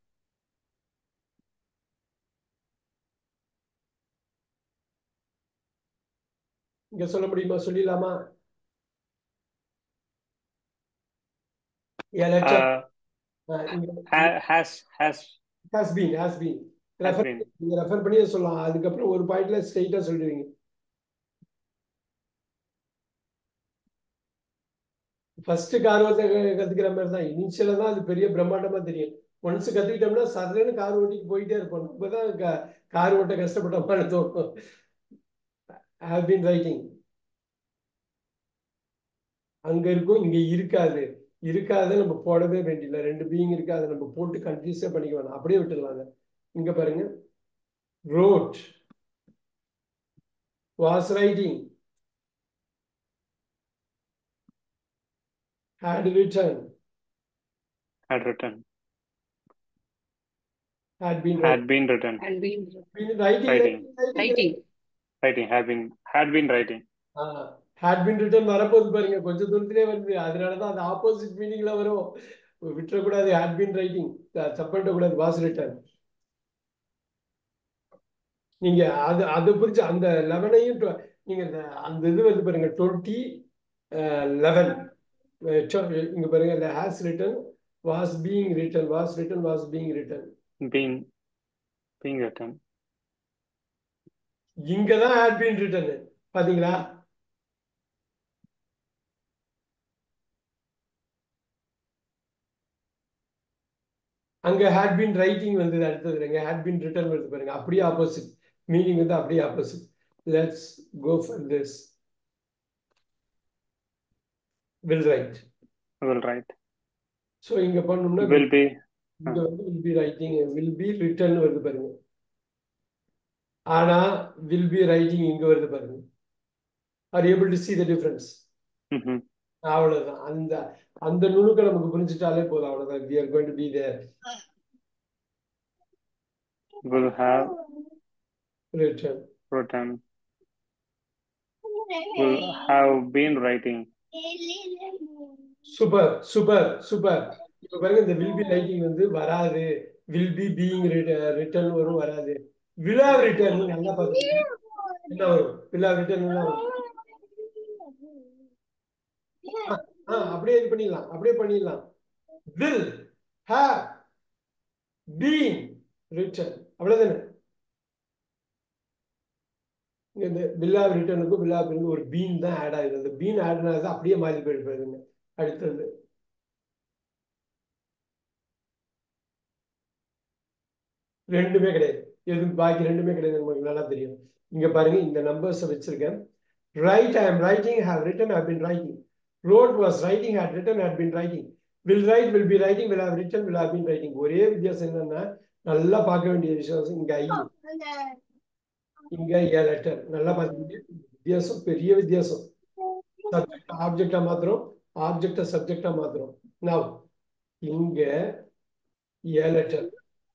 இங்க சொல்ல முடியுமா சொல்லிடலாமா A letter Uh, uh, இங்க ha- has has has been has been has refer been நீங்க refer பண்ணி சொல்லலாம் அதுக்கப்புறம் ஒரு பாயிண்ட்ல ஸ்ட்ரெயிட்டா சொல்லிடுவீங்க ஃபர்ஸ்ட் கார் ஓட்ட க- கத்துக்கிற மாதிரி தான் இனிஷியலா தான் அது பெரிய பிரம்மாண்டமா தெரியும் ஒன்ஸ் கத்துக்கிட்டோம்னா சர்றன்னு கார் ஓட்டிட்டு போயிட்டே இருப்போம் நம்ம தான் கார் ஓட்ட கஷ்டப்பட்ட மாதிரி தோணும் ஹேவ் பீன் ரைட்டிங் அங்க இருக்கும் இங்க இருக்காது இருக்காது நம்ம போடவே வேண்டியதில்லை ரெண்டு பீயிங் இருக்கு அதை நம்ம போட்டு கன்ஃபியூஸே பண்ணிக்க வேணாம் அப்படியே விட்டுடலாம் அதை. இங்க பாருங்க wrote was writing had written had written had been had been written had been been writing Writing. writing. writing had been had been writing ah had been written வரப்போகுது பாருங்க கொஞ்சம் தூரத்திலே வருது அதனாலதான் அது ஆப்போசிட் மீனிங்ல வரும் விட்டுறக்கூடாது had been writing தப்பிட்ட கூடாது was written நீங்க அது அது புரிஞ்சு அந்த லெவனையும் நீங்க இந்த அந்த இது வருது பாருங்க டுவெண்ட்டி லெவன் இங்க பாருங்க இந்த has written was being written was written was being written being being written இங்கதான் ஹேட் பீன் ரிட்டன் பாத்தீங்களா அங்க ஹேட் பீன் ரைட்டிங் வந்தது அடுத்தது இங்க ஹேட் பீன் ரிட்டன் வருது பாருங்க அப்படியே ஆப்போசிட் மீனிங் வந்து அப்படியே opposite let's go for this will write will write so இங்க பண்ணோம்னா will be இங்க வந்து will be writing will be written வருது பாருங்க ஆனா வில் பி ரைட்டிங் இங்க வருது பாருங்க are able to see the difference mhm. அவ்வளவுதான் அந்த அந்த நுணுக்க நமக்கு புரிஞ்சுட்டாலே போதும் அவ்வளவுதான் we are going to be there will have written written will have been writing super super super இப்ப பாருங்க இந்த வில் பி ரைட்டிங் வந்து வராது வில் பி பீயிங் ரிட்டர்ன் வரும் வராது will have written நல்லா பாத்துக்கோங்க என்ன வரும் will have written என்ன வரும் ஆ அப்படியே இது பண்ணிடலாம் அப்படியே பண்ணிடலாம் will have பீன் ரிட்டன் அவ்வளவுதானே இங்க இந்த பில்லா ரிட்டனுக்கும் பில்லா ஒரு பீன் தான் ஆட் ஆகுது அந்த பீன் ஆட் ஆனது அப்படியே மாறி போயிடுறதுங்க அடுத்தது ரெண்டுமே கிடையாது எது பாக்கி ரெண்டுமே கிடையாது நமக்கு நல்லா தெரியும் இங்க பாருங்க இந்த நம்பர்ஸ் வச்சிருக்கேன் write I am writing have written have been writing wrote was writing had written had been writing will write will be writing will have written will have been writing ஒரே வித்தியாசம் என்னன்னா நல்லா பார்க்க வேண்டிய விஷயம் இங்க ஐ இங்க ஏ லெட்டர் நல்லா பார்த்துக்கிட்டு வித்தியாசம் பெரிய வித்தியாசம் சப்ஜெக்ட் ஆப்ஜெக்டா மாத்திரம் ஆப்ஜெக்ட சப்ஜெக்டா மாத்திரம் நவ் இங்க ஏ லெட்டர்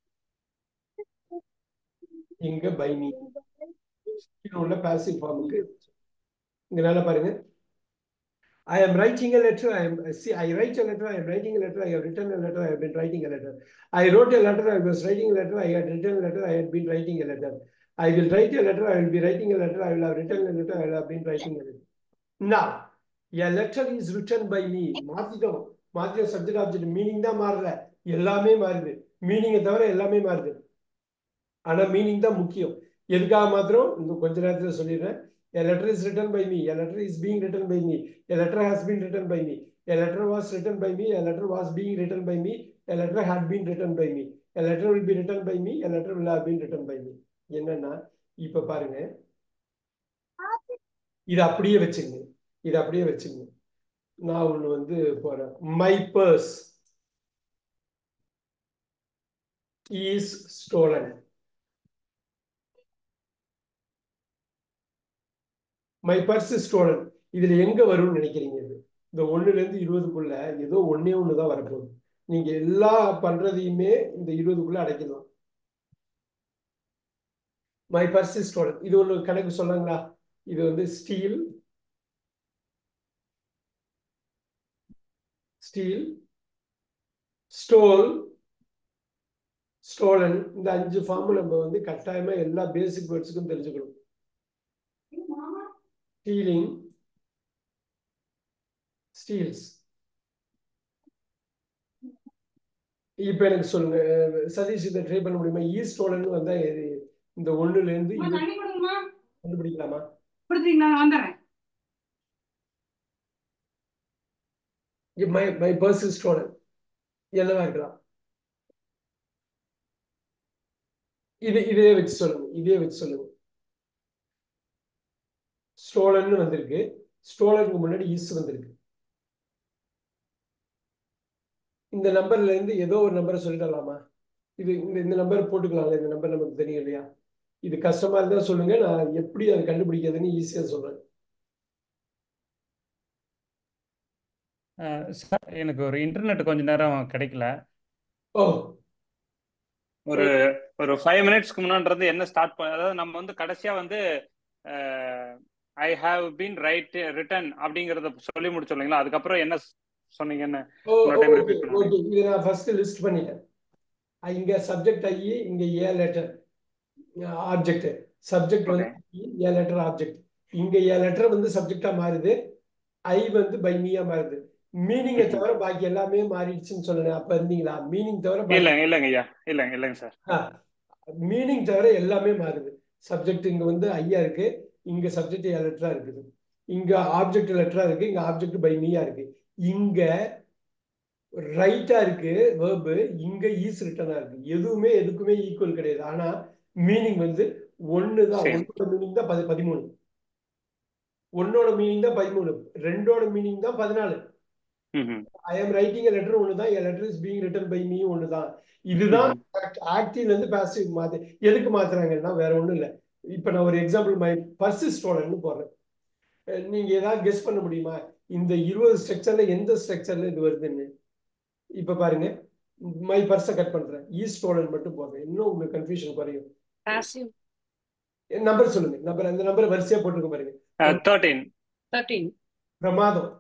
இங்க பை மீ உள்ள பாசிவ் ஃபார்முக்கு இங்க நல்லா பாருங்க I am writing a letter. I am see. I write a letter. I am writing a letter. I have written a letter. I have been writing a letter. I wrote a letter. I was writing a letter. I had written a letter. I had been writing a letter. I will write a letter. I will be writing a letter. I will have written a letter. I will have been writing a letter. Now, a letter is written by me. மாத்திட்டோம் மாத்திட்டோம் subject object meaning தான் மாறல எல்லாமே மாறுது மீனிங்கை தவிர எல்லாமே மாறுது ஆனா மீனிங் தான் முக்கியம் எதுக்காக மாத்திரம் இன்னும் கொஞ்ச நேரத்துல சொல்லிடுறேன் A letter is written by me. A letter is being written by me. A letter has been written by me. A letter was written by me. A letter was being written by me. A letter had been written by me. A letter will be written by me. A letter will have been written by me. என்னன்னா இப்ப பாருங்க இது அப்படியே வச்சுங்க இது அப்படியே வச்சுங்க நான் ஒண்ணு வந்து போறேன் my purse is stolen my purse stolen இதுல எங்க வரும்னு நினைக்கிறீங்க இது இந்த ஒண்ணுல இருந்து இருபதுக்குள்ள ஏதோ ஒன்னே ஒண்ணுதான் வரப்போகுது நீங்க எல்லா பண்றதையுமே இந்த இருபதுக்குள்ள அடைக்கலாம் மை பர்ஸ் ஸ்டோலன் இது ஒண்ணு கணக்கு சொன்னாங்களா இது வந்து ஸ்டீல் ஸ்டீல் ஸ்டோல் ஸ்டோலன் இந்த அஞ்சு ஃபார்ம் நம்ம வந்து கட்டாயமா எல்லா பேசிக் வேர்ட்ஸுக்கும் தெரிஞ்சுக்கணும் stealing steals இப்ப எனக்கு சொல்லுங்க சதீஷ் இதை ட்ரை பண்ண முடியுமா ஈ ஸ்டோலன் வந்தா எது இந்த ஒண்ணுல இருந்து இது தண்ணி கொடுங்கம்மா கண்டுபிடிக்கலாமா கொடுத்துட்டீங்களா நான் வந்துடுறேன் மை மை பர்ஸ் ஸ்டோலன் என்னவா இருக்கலாம் இது இதே வச்சு சொல்லுங்க இதே வச்சு சொல்லுங்க ஸ்டோலன்னு வந்திருக்கு ஸ்டோலனுக்கு முன்னாடி இஸ் வந்திருக்கு இந்த நம்பர்ல இருந்து ஏதோ ஒரு நம்பரை சொல்லிடலாமா இது இந்த இந்த நம்பர் போட்டுக்கலாம்ல இந்த நம்பர் நமக்கு தெரியும் இல்லையா இது கஷ்டமா இருந்தா சொல்லுங்க நான் எப்படி அதை கண்டுபிடிக்கிறதுன்னு ஈஸியா சொல்றேன் சார் எனக்கு ஒரு இன்டர்நெட் கொஞ்ச நேரம் கிடைக்கல ஓ ஒரு ஒரு ஃபைவ் மினிட்ஸ்க்கு முன்னாடி என்ன ஸ்டார்ட் பண்ண அதாவது நம்ம வந்து கடைசியா வந்து I have been write written அப்படிங்கறத சொல்லி முடிச்சோம் இல்லைங்களா அதுக்கப்புறம் என்ன சொன்னீங்கன்னு ஓ இன்னொரு time ஓகே repeat பண்ணுங்க. ஓகே இது நான் ஃபர்ஸ்ட் லிஸ்ட் பண்ணிட்டேன் அஹ் இங்க சப்ஜெக்ட் ஐ இங்க ஏ லெட்டர் ஆப்ஜெக்ட் சப்ஜெக்ட் வந்து ஏ லெட்டர் ஆப்ஜெக்ட் இங்க ஏ லெட்டர் வந்து சப்ஜெக்டா மாறுது ஐ வந்து பை மீயா மாறுது மீனிங்கை தவிர பாக்கி எல்லாமே மாறிடுச்சுன்னு சொன்னேன் அப்ப இருந்தீங்களா மீனிங் தவிர பாக்கி இல்லைங்க இல்லைங்க ஐயா இல்லைங்க இல்லைங்க சார் மீனிங் தவிர எல்லாமே மாறுது சப்ஜெக்ட் இங்க வந்து ஐயா இருக்கு இங்க சப்ஜெக்ட் லெட்டரா இருக்குது இங்க ஆப்ஜெக்ட் லெட்டரா இருக்கு இங்க ஆப்ஜெக்ட் பை மீயா இருக்கு இங்க ரைட்டா இருக்கு வேர்பு இங்க ஈஸ் ரிட்டனா இருக்கு எதுவுமே எதுக்குமே ஈக்குவல் கிடையாது ஆனா மீனிங் வந்து ஒண்ணுதான் Same. ஒன்னோட மீனிங் தான் பதி பதிமூணு ஒன்னோட மீனிங் தான் பதிமூணு ரெண்டோட மீனிங் தான் பதினாலு ம்ஹும். ஐ எம் ரைட்டிங் லெட்டர் ஒண்ணுதான் என் letter is being written by me ஒண்ணுதான் இதுதான் ஆக்டிவ்ல இருந்து பாசிவ் மாத்து எதுக்கு மாத்துறாங்கன்னா வேற ஒண்ணும் இல்ல இப்ப நான் ஒரு எக்ஸாம்பிள் மை பர்ஸ் ஸ்டோலன்னு போடுறேன் அஹ் நீங்க ஏதாவது கெஸ் பண்ண முடியுமா இந்த இருபது ஸ்ட்ரக்சர்ல எந்த ஸ்ட்ரக்சர்ல இது வருதுன்னு இப்ப பாருங்க மை பர்ஸை கட் பண்றேன் ஈ ஸ்டோலன் மட்டும் போடுறேன் இன்னும் உங்களுக்கு கன்ஃபியூஷன் குறையும் passive நம்பர் சொல்லுங்க நம்பர் அந்த நம்பர் வரிசையா போட்டுருக்க பாருங்க தேர்ட்டீன் 13 பிரமாதம்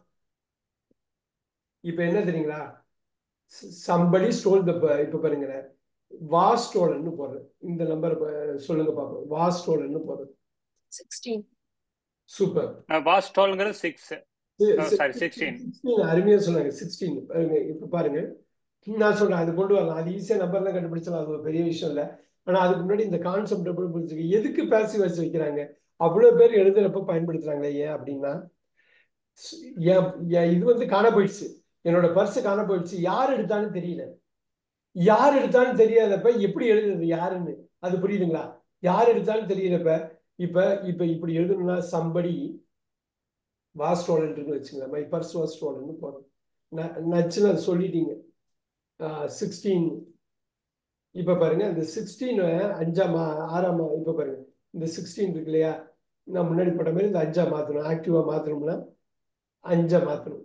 இப்ப என்ன தெரியுங்களா சம்படி ஸ்டோல் த இப்ப பாருங்க வா ஸ்டோலன்னு போடுறேன் இந்த நம்பர் சொல்லுங்க பாப்போம் வா ஸ்டோலன்னு போடுறேன் 16 சூப்பர் வாஸ் டோல்ங்கிறது சிக்ஸ் sorry, 16. அருமையா சொன்னாங்க சிக்ஸ்டீன் பாருங்க இப்ப பாருங்க நான் சொல்றேன் அது கொண்டு வரலாம் அது ஈஸியா நம்பர்லாம் கண்டுபிடிச்சலாம் அது ஒரு பெரிய விஷயம் இல்லை ஆனா அதுக்கு முன்னாடி இந்த கான்செப்ட் எப்படி புரிஞ்சுக்க எதுக்கு பேசிவ் வாய்ஸ் வைக்கிறாங்க அவ்வளவு பேர் எழுதுறப்ப பயன்படுத்துறாங்களே ஏன் அப்படின்னா ஸ்- என் என் இது வந்து காண போயிடுச்சு என்னோட பர்ஸ் காண போயிடுச்சு யார் எடுத்தாலும் தெரியல யார் எடுத்தாலும் தெரியாதப்ப எப்படி எழுதுறது யாருன்னு அது புரியுதுங்களா யார் எடுத்தாலும் தெரியறப்ப இப்ப இப்ப இப்படி எழுதணும்னா சம்படி வாஸ் ஸ்டோலன் வச்சுங்களேன் மை பர்ஸ் வாஸ் ஸ்டோலன் போதும் நச்சுன்னு அது சொல்லிட்டீங்க சிக்ஸ்டீன் இப்ப பாருங்க இந்த சிக்ஸ்டீன் அஞ்சாம் மா- ஆறாம் மா- இப்ப பாருங்க இந்த சிக்ஸ்டீன் இருக்கு இல்லையா நான் முன்னாடி போட்ட மாதிரி இந்த அஞ்சா மாத்தணும் ஆக்டிவா மாத்தணும்னா அஞ்சா மாத்தணும்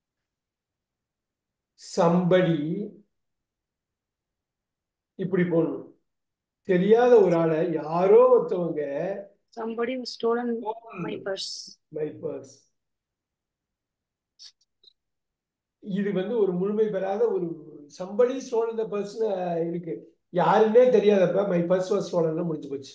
சம்படி இப்படி போடணும் தெரியாத ஒரு ஆளை யாரோ ஒருத்தவங்க Somebody was stolen my purse. My purse இது வந்து ஒரு முழுமை பெறாத ஒரு சம்படி ஸ்டோலன் பர்ஸ்னு இருக்கு யாருன்னே தெரியாதப்ப மை பர்ஸ் வாஸ் ஸ்டோலன் முடிஞ்சு போச்சு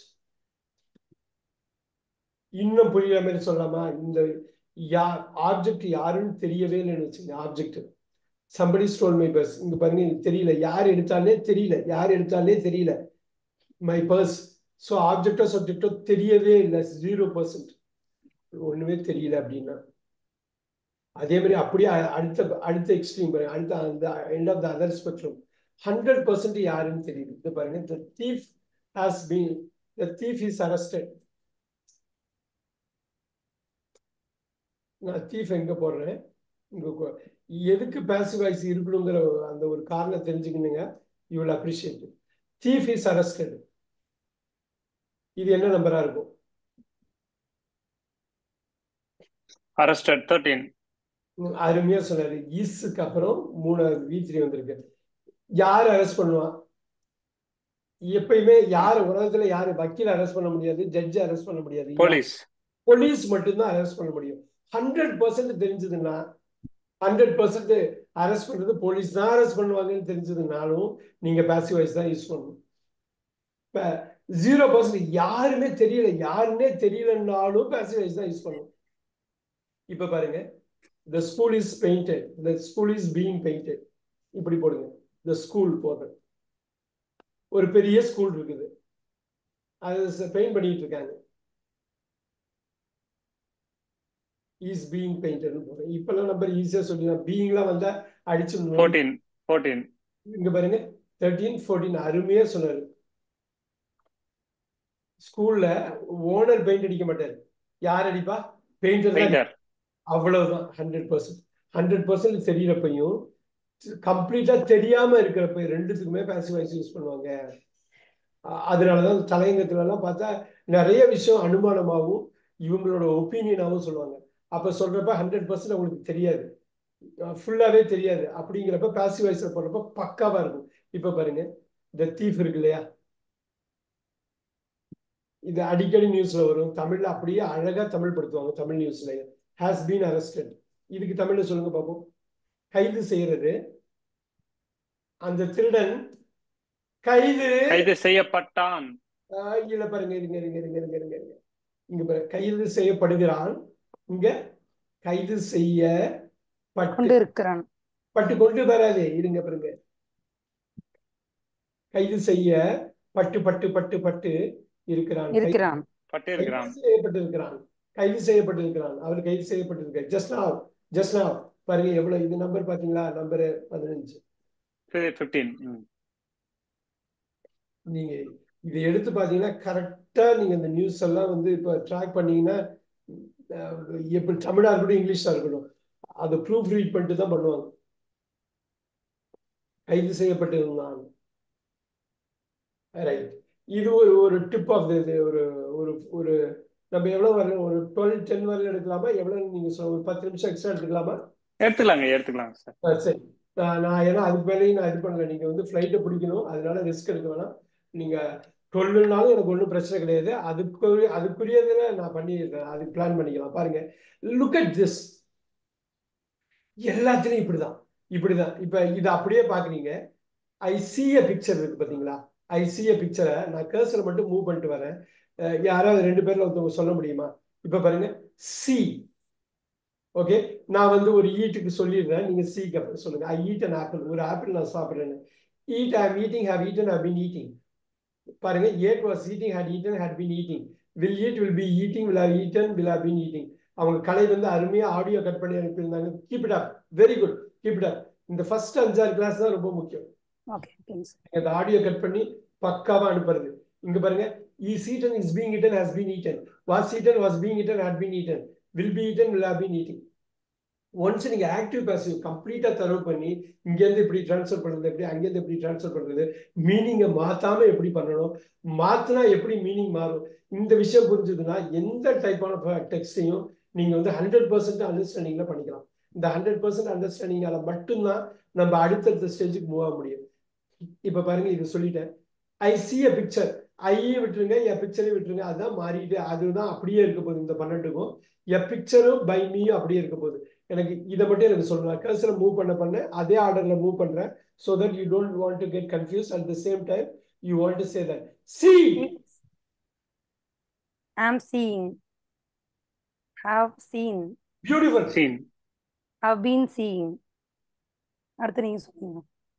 இன்னும் புரியுற மாதிரி சொல்லலாமா இந்த யா ஆப்ஜெக்ட் யாருன்னு தெரியவே இல்லைன்னு வச்சுங்க object somebody stole my purse இங்க பாருங்க எனக்கு தெரியல யார் எடுத்தாலே தெரியல யார் எடுத்தாலே தெரியல மை பர்ஸ் ஸோ ஆப்ஜெக்டோ சப்ஜெக்டோ தெரியவே இல்லை ஜீரோ பர்சன்ட் ஒண்ணுமே தெரியல அப்படின்னா அதே மாதிரி அப்படியே அ- அடுத்த அடுத்த எக்ஸ்ட்ரீம் பாருங்க அடுத்த அந்த end of the other spectrum hundred percent யாருன்னு தெரியுது இது பாருங்க the thief has been the thief is arrested நான் தீஃப் எங்க போடுறேன் இங்க கொ- எதுக்கு பேசிவ் வாய்ஸ் இருக்கணுங்கிற அந்த ஒரு காரணம் தெரிஞ்சுக்கணுங்க you will appreciate thief is arrested இது என்ன நம்பரா இருக்கும் அரஸ்டட் தேர்ட்டீன் ம், அருமையா சொன்னாரு ஈஸுக்கு அப்புறம் மூணு வி த்ரீ வந்திருக்கு யார் அரெஸ்ட் பண்ணுவான் எப்பயுமே யார் உலகத்துல யாரு வக்கீல் அரெஸ்ட் பண்ண முடியாது ஜட்ஜ் அரெஸ்ட் பண்ண முடியாது போலீஸ் போலீஸ் மட்டும்தான் அரெஸ்ட் பண்ண முடியும் ஹண்ட்ரட் பர்சன்ட் தெரிஞ்சதுன்னா ஹண்ட்ரட் பர்சன்ட் அரெஸ்ட் பண்றது போலீஸ் தான் அரெஸ்ட் பண்ணுவாங்கன்னு தெரிஞ்சதுனாலும் நீங்க பாசிவ் வாய்ஸ் தான் யூஸ் பண்ணணும் இப்ப ஜீரோ பர்சன்ட் யாருமே தெரியல யாருன்னே தெரியலன்னாலும் பாசிவ் வாய்ஸ் தான் யூஸ் பண்ணணும் இப்ப பாருங்க the school is painted the school is being painted இப்படி போடுங்க the school போடுறேன் ஒரு பெரிய ஸ்கூல் இருக்குது அது பெயிண்ட் பண்ணிட்டு இருக்காங்க இஸ் பீயிங் பெயிண்டட் போடுறேன் இப்பெல்லாம் நம்பர் ஈஸியா சொல்லிடலாம் பீயிங்லாம் வந்தா அடிச்சு ஃபோர்டீன் ஃபோர்டீன் இங்க பாருங்க தேர்ட்டீன் ஃபோர்டீன் அருமையா சொன்னாரு ஸ்கூல்ல ஓனர் பெயிண்ட் அடிக்க மாட்டாரு யார் அடிப்பா பெயிண்டர் தான் பெயிண்டர் அவ்வளவுதான் ஹண்ட்ரட் பர்சன்ட் ஹண்ட்ரட் பர்சன்ட் தெரியறப்பையும் கம்ப்ளீட்டா தெரியாம இருக்கிறப்ப ரெண்டுத்துக்குமே பேசிவ் வாய்ஸ் யூஸ் பண்ணுவாங்க அ- அதனாலதான் தலையங்கத்துல எல்லாம் பார்த்தா நிறைய விஷயம் அனுமானமாகவும் இவங்களோட ஒப்பீனியனாகவும் சொல்லுவாங்க அப்ப சொல்றப்ப ஹண்ட்ரட் பர்சன்ட் அவங்களுக்கு தெரியாது ஃபுல்லாவே தெரியாது அப்படிங்கிறப்ப பேசிவ் வாய்ஸ்ல போடுறப்ப பக்காவா இருக்கும் இப்ப பாருங்க இந்த தீஃப் இருக்கு இல்லையா இது அடிக்கடி நியூஸ்ல வரும் தமிழ்ல அப்படியே அழகா தமிழ் படுத்துவாங்க தமிழ் நியூஸ்ல ஹாஸ் பீன் அரஸ்டட் இதுக்கு தமிழ்ல சொல்லுங்க பாப்போம் கைது செய்யறது அந்த திருடன் கைது கைது செய்யப்பட்டான் ஆஹ் இல்ல பாருங்க இருங்க இருங்க இருங்க இருங்க இருங்க இருங்க இங்க பாருங்க கைது செய்யப்படுகிறான் இங்க கைது செய்ய பட்டு கொண்டு இருக்கிறான் பட்டு கொண்டு வராது இருங்க பாருங்க கைது செய்ய பட்டு பட்டு பட்டு பட்டு இருக்கிறான் கை- இருக்கிறான் பட்டு கைது இருக்கிறான் செய்யப்பட்டிருக்கிறான் கைது செய்யப்பட்டிருக்கிறான் அவர் கைது செய்யப்பட்டிருக்கார் ஜஸ்ட் நாவ் ஜஸ்ட் நாவ் பாருங்க எவ்வளவு இது நம்பர் பாத்தீங்களா நம்பர் பதினஞ்சு ஃபிஃப்டீன் நீங்க இதை எடுத்து பாத்தீங்கன்னா கரெக்டா நீங்க இந்த நியூஸ் எல்லாம் வந்து இப்ப ட்ராக் பண்ணீங்கன்னா அஹ், எப்படி தமிழா இருக்கட்டும் இங்கிலீஷா இருக்கட்டும் அதை ப்ரூஃப் ரீட் பண்ணிட்டு தான் பண்ணுவாங்க கைது செய்யப்பட்டிருந்தான் ரைட் இது ஒரு ஒரு டிப் ஆஃப் இது ஒரு ஒரு ஒரு நம்ம எவ்வளவு வரல ஒரு டுவெல் டென் வரல எடுக்கலாமா எவ்வளவு நீங்க சொ- ஒரு பத்து நிமிஷம் எக்ஸ்ட்ரா எடுத்துக்கலாமா எடுத்துக்கலாங்க எடுத்துக்கலாங்க சார் ஆ, சரி நான் நான் ஏன்னா அதுக்கு மேலேயும் நான் இது பண்ணல நீங்க வந்து ஃப்ளைட்டை பிடிக்கணும் அதனால ரிஸ்க் எடுக்க வேணாம் நீங்க டுவெல்னாலும் எனக்கு ஒன்றும் பிரச்சனை கிடையாது அதுக்கு அதுக்குரியதுல நான் பண்ணிடுறேன் அதுக்கு பிளான் பண்ணிக்கலாம் பாருங்க லுக் அட் திஸ் எல்லாத்துலயும் இப்படிதான் இப்படிதான் இப்ப இதை அப்படியே பாக்குறீங்க ஐ see a பிக்சர் இருக்கு பாத்தீங்களா ஐ see a பிக்சரை நான் கர்சரை மட்டும் மூவ் பண்ணிட்டு வரேன் அஹ் யாராவது ரெண்டு பேர்ல ஒருத்தவங்க சொல்ல முடியுமா இப்ப பாருங்க சி ஓகே நான் வந்து ஒரு ஈட்டுக்கு சொல்லிடுறேன் நீங்க சீக்கு அப்புறம் சொல்லுங்க ஐ ஈட் அன் ஆப்பிள் ஒரு ஆப்பிள் நான் சாப்பிட்றேன்னு eat I am eating have eaten have been eating பாருங்க ate was eating had eaten had been eating will eat will be eating will have eaten will have been eating அவங்க கலை வந்து அருமையா audio cut பண்ணி அனுப்பியிருந்தாங்க keep it up very good keep it up இந்த first அஞ்சாறு class தான் ரொம்ப முக்கியம் ஓகே ஓகேங்க சார் அந்த ஆடியோ கட் பண்ணி பக்காவா அனுப்புறது இங்க பாருங்க is eaten is being eaten has been eaten was eaten was being eaten had been eaten will be eaten will have been eating once நீங்க ஆக்டிவ் பேசிவ் கம்ப்ளீட்டா தரவு பண்ணி இங்கேருந்து எப்படி ட்ரான்ஸ்ஃபர் பண்றது எப்படி அங்கேருந்து எப்படி ட்ரான்ஸ்ஃபர் பண்றது மீனிங்கை மாத்தாம எப்படி பண்ணணும் மாத்தினா எப்படி மீனிங் மாறும் இந்த விஷயம் புரிஞ்சதுன்னா எந்த டைப்பான டெக்ஸ்டையும் நீங்க வந்து ஹண்ட்ரட் பர்சன்ட் அண்டர்ஸ்டாண்டிங்ல பண்ணிக்கலாம் இந்த ஹண்ட்ரட் பர்சன்ட் அண்டர்ஸ்டாண்டிங்கால மட்டும்தான் நம்ம அடுத்தடுத்த ஸ்டேஜுக்கு மூவ் ஆக முடியும் இப்ப பாருங்க இது சொல்லிட்டேன் ஐ சி அ பிக்சர் ஐயே விட்டுருங்க என் பிக்சரையும் விட்டுருங்க அதுதான் மாறிட்டு அதுதான் அப்படியே இருக்க போகுது இந்த பன்னெண்டுக்கும் என் பிக்சரும் பை மீயும் அப்படியே இருக்க போகுது எனக்கு இதை மட்டும் எனக்கு சொல்லலாம் கர்சரை மூவ் பண்ண பண்ண அதே ஆர்டர்ல மூவ் பண்றேன் so that you don't want to get confuse at the same time you want to say that see am seeing have seen beautiful scene have been seeing அடுத்து நீங்க சொல்லுங்க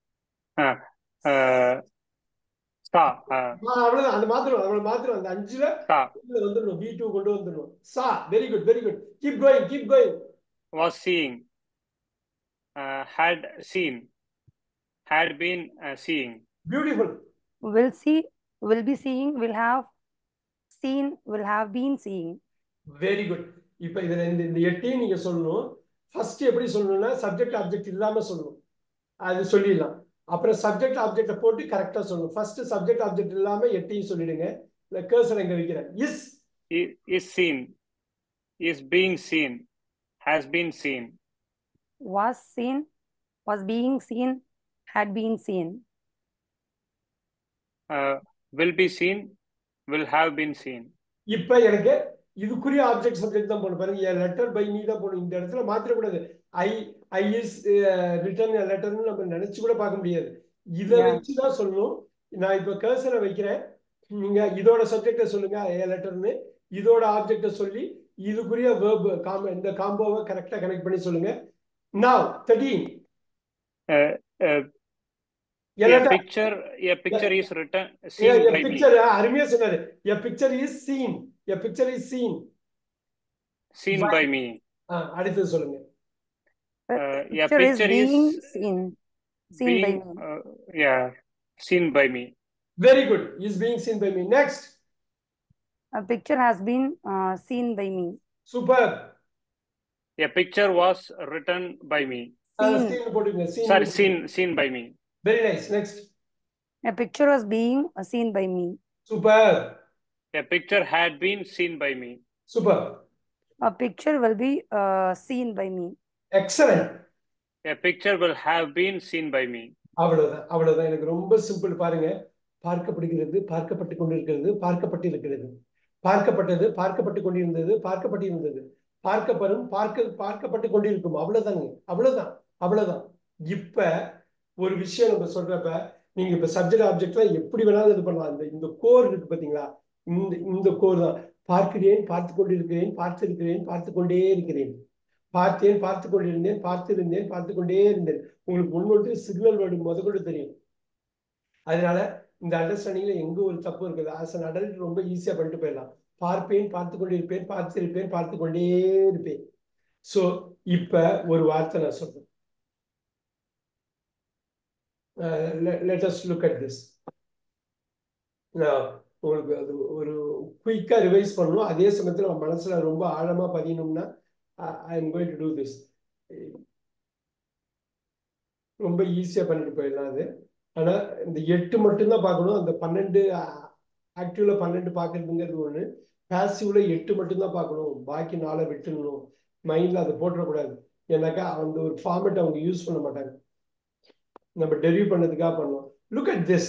சா அவ்வளவுதான் அந்த மாத்திரம் அவளை மாத்திரம் அந்த அஞ்சுல சா இதுல வந்துடணும் வி டூ கொண்டு வந்துடணும் சா very good very good keep going keep going was seeing uh, had seen had been uh, seeing beautiful will see will be seeing will have seen will have been seeing very good இப்ப இதுல இந்த இந்த எட்டையும் நீங்க சொல்லணும் first எப்படி சொல்லணும்னா subject object இல்லாம சொல்லணும் அது சொல்லிடலாம் அப்புறம் சப்ஜெக்ட் ஆப்ஜெக்ட போட்டு கரெக்டா சொல்லணும் ஃபர்ஸ்ட் சப்ஜெக்ட் ஆப்ஜெக்ட் இல்லாம எட்டையும் சொல்லிடுங்க இந்த கர்சர் எங்க வைக்கிறேன் is i- is seen is being seen has been seen was seen was being seen had been seen uh, will be seen will have been seen இப்ப எனக்கு இதுக்குரிய ஆப்ஜெக்ட் சப்ஜெக்ட் தான் போகணும் பாருங்க லெட்டர் பை மீ தான் போகணும் இந்த இடத்துல மாத்திரக்கூடாது ஐ ஐ இஸ் ரிட்டர்ன் லெட்டர்னு நம்ம நினைச்சு கூட பார்க்க முடியாது இதை Yeah. வச்சு தான் சொல்லணும் நான் இப்ப கர்சரை வைக்கிறேன் நீங்க இதோட சப்ஜெக்ட சொல்லுங்க ஏ லெட்டர்னு இதோட ஆப்ஜெக்ட சொல்லி இதுக்குரிய வேர்ப் காம்போ இந்த காம்போவை கரெக்டா கனெக்ட் பண்ணி சொல்லுங்க now 13 uh, uh, a a letter picture a picture is written a, seen a by me picture அருமையா சொன்னாரு a picture is seen a picture is seen seen by- by me ஆ, அடுத்தது சொல்லுங்க uh, a picture is picture being is seen seen by being me uh, yeah seen by me very good is being seen by me next a picture has been uh, seen by me super a picture was written by me Uh, Seen. seen போட்டுங்க seen sorry seen seen by me very nice next a picture was being uh, seen by me super a picture had been seen by me super a picture will be uh, seen by me excellent a picture will have been seen by me அவ்வளவுதான் அவ்வளவுதான் எனக்கு ரொம்ப simple பாருங்க பார்க்கப்படுகிறது பார்க்கப்பட்டு கொண்டிருக்கிறது பார்க்கப்பட்டு இருக்கிறது பார்க்கப்பட்டது பார்க்கப்பட்டு கொண்டிருந்தது பார்க்கப்பட்டிருந்தது பார்க்கப்படும் பார்க்க பார்க்கப்பட்டு கொண்டிருக்கும் அவ்வளவுதாங்க அவ்வளவுதான் அவ்வளவுதான் இப்ப ஒரு விஷயம் நம்ம சொல்றப்ப நீங்க இப்ப சப்ஜெக்ட் ஆப்ஜெக்ட்லாம் எப்படி வேணாலும் இது பண்ணலாம் இந்த இந்த கோர் இருக்கு பாத்தீங்களா இந்த இந்த கோர் தான் பார்க்கிறேன் பார்த்து கொண்டிருக்கிறேன் பார்த்திருக்கிறேன் பார்த்து கொண்டே இருக்கிறேன் பார்த்தேன் பார்த்து கொண்டிருந்தேன் பார்த்திருந்தேன் பார்த்து கொண்டே இருந்தேன் உங்களுக்கு ஒன்று சிக்னல் வேர்டு முதற்கொண்டு தெரியும் அதனால இந்த அண்டர்ஸ்டாண்டிங்ல எங்க ஒரு தப்பு இருக்குது ஆஸ் அன் அடல்ட் ரொம்ப ஈஸியா பண்ணிட்டு போயிடலாம் பார்ப்பேன் பார்த்து கொண்டிருப்பேன் பார்த்திருப்பேன் பார்த்து கொண்டே இருப்பேன் சோ இப்ப ஒரு வார்த்தை நான் சொல்றேன் let us look at this உங்களுக்கு அது ஒரு குயிக்கா ரிவைஸ் பண்ணணும் அதே சமயத்துல நம்ம மனசுல ரொம்ப ஆழமா பதியணும்னா I am going to do this ரொம்ப ஈஸியா பண்ணிட்டு போயிடலாம் அது ஆனா இந்த எட்டு மட்டும்தான் பார்க்கணும் அந்த பன்னெண்டு ஆக்டிவ்ல பன்னெண்டு பார்க்கறதுங்கிறது ஒண்ணு பாசிவ்ல எட்டு மட்டும்தான் பார்க்கணும் பாக்கி நாளை விட்டுடணும் மைண்ட்ல அதை போட்டுறக்கூடாது ஏன்னாக்கா அந்த ஒரு ஃபார்மேட் அவங்க யூஸ் பண்ண மாட்டாங்க நம்ம டெரிவ் பண்ணதுக்காக பண்ணுவோம் லுக் அட் திஸ்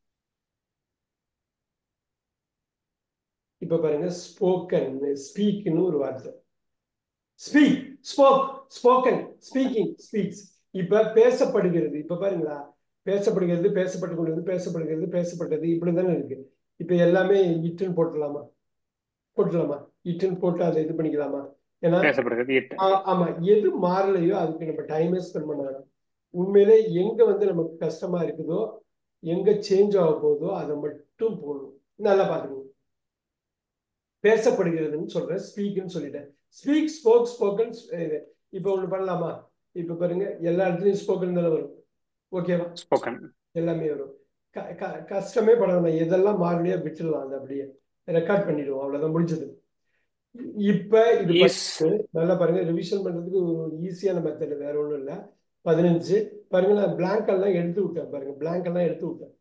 இப்ப பாருங்க ஸ்போக்கன் ஸ்பீக்னு ஒரு வார்த்தை speak spoke spoken speaking speaks இப்ப பேசப்படுகிறது இப்ப பாருங்களா பேசப்படுகிறது பேசப்பட்டு கொண்டது பேசப்படுகிறது பேசப்பட்டது இப்படிதானே இருக்கு இப்ப எல்லாமே இட்டுன்னு போட்டுடலாமா போட்டுடலாமா இட்டுன்னு போட்டு அதை இது பண்ணிக்கலாமா ஏன்னா பேசப்படுகிறது இட் ஆ- ஆமா எது மாறலையோ அதுக்கு நம்ம டைமே ஸ்பெண்ட் பண்ண வேணாம் உண்மையிலே எங்க வந்து நமக்கு கஷ்டமா இருக்குதோ எங்க சேஞ்ச் ஆக போகுதோ அதை மட்டும் போடணும் நல்லா பாத்துக்கோங்க பேசப்படுகிறதுன்னு சொல்றேன் ஸ்பீக்னு சொல்லிட்டேன் ஸ்பீக் ஸ்போக் ஸ்போக்கன் இப்போ ஒண்ணு பண்ணலாமா இப்ப பாருங்க எல்லா இடத்துலயும் ஸ்போக்கன் தானே வரும் ஓகேவா ஸ்போக்கன் எல்லாமே வரும் க- க- கஷ்டமே பட வேணாம் எதெல்லாம் மாறலையோ விட்டுடலாம் அது அப்படியே ரெக்கார்ட் பண்ணிடுவோம் அவ்வளவுதான் முடிஞ்சது இப்ப இது இஸ் பாருங்க, நல்லா பாருங்க ரிவிஷன் பண்றதுக்கு ஒரு ஈஸியான மெத்தட் வேற ஒண்ணும் இல்ல பதினஞ்சு பாருங்க நான் blank எல்லாம் எடுத்து விட்டேன் பாருங்க blank எல்லாம் எடுத்து விட்டேன்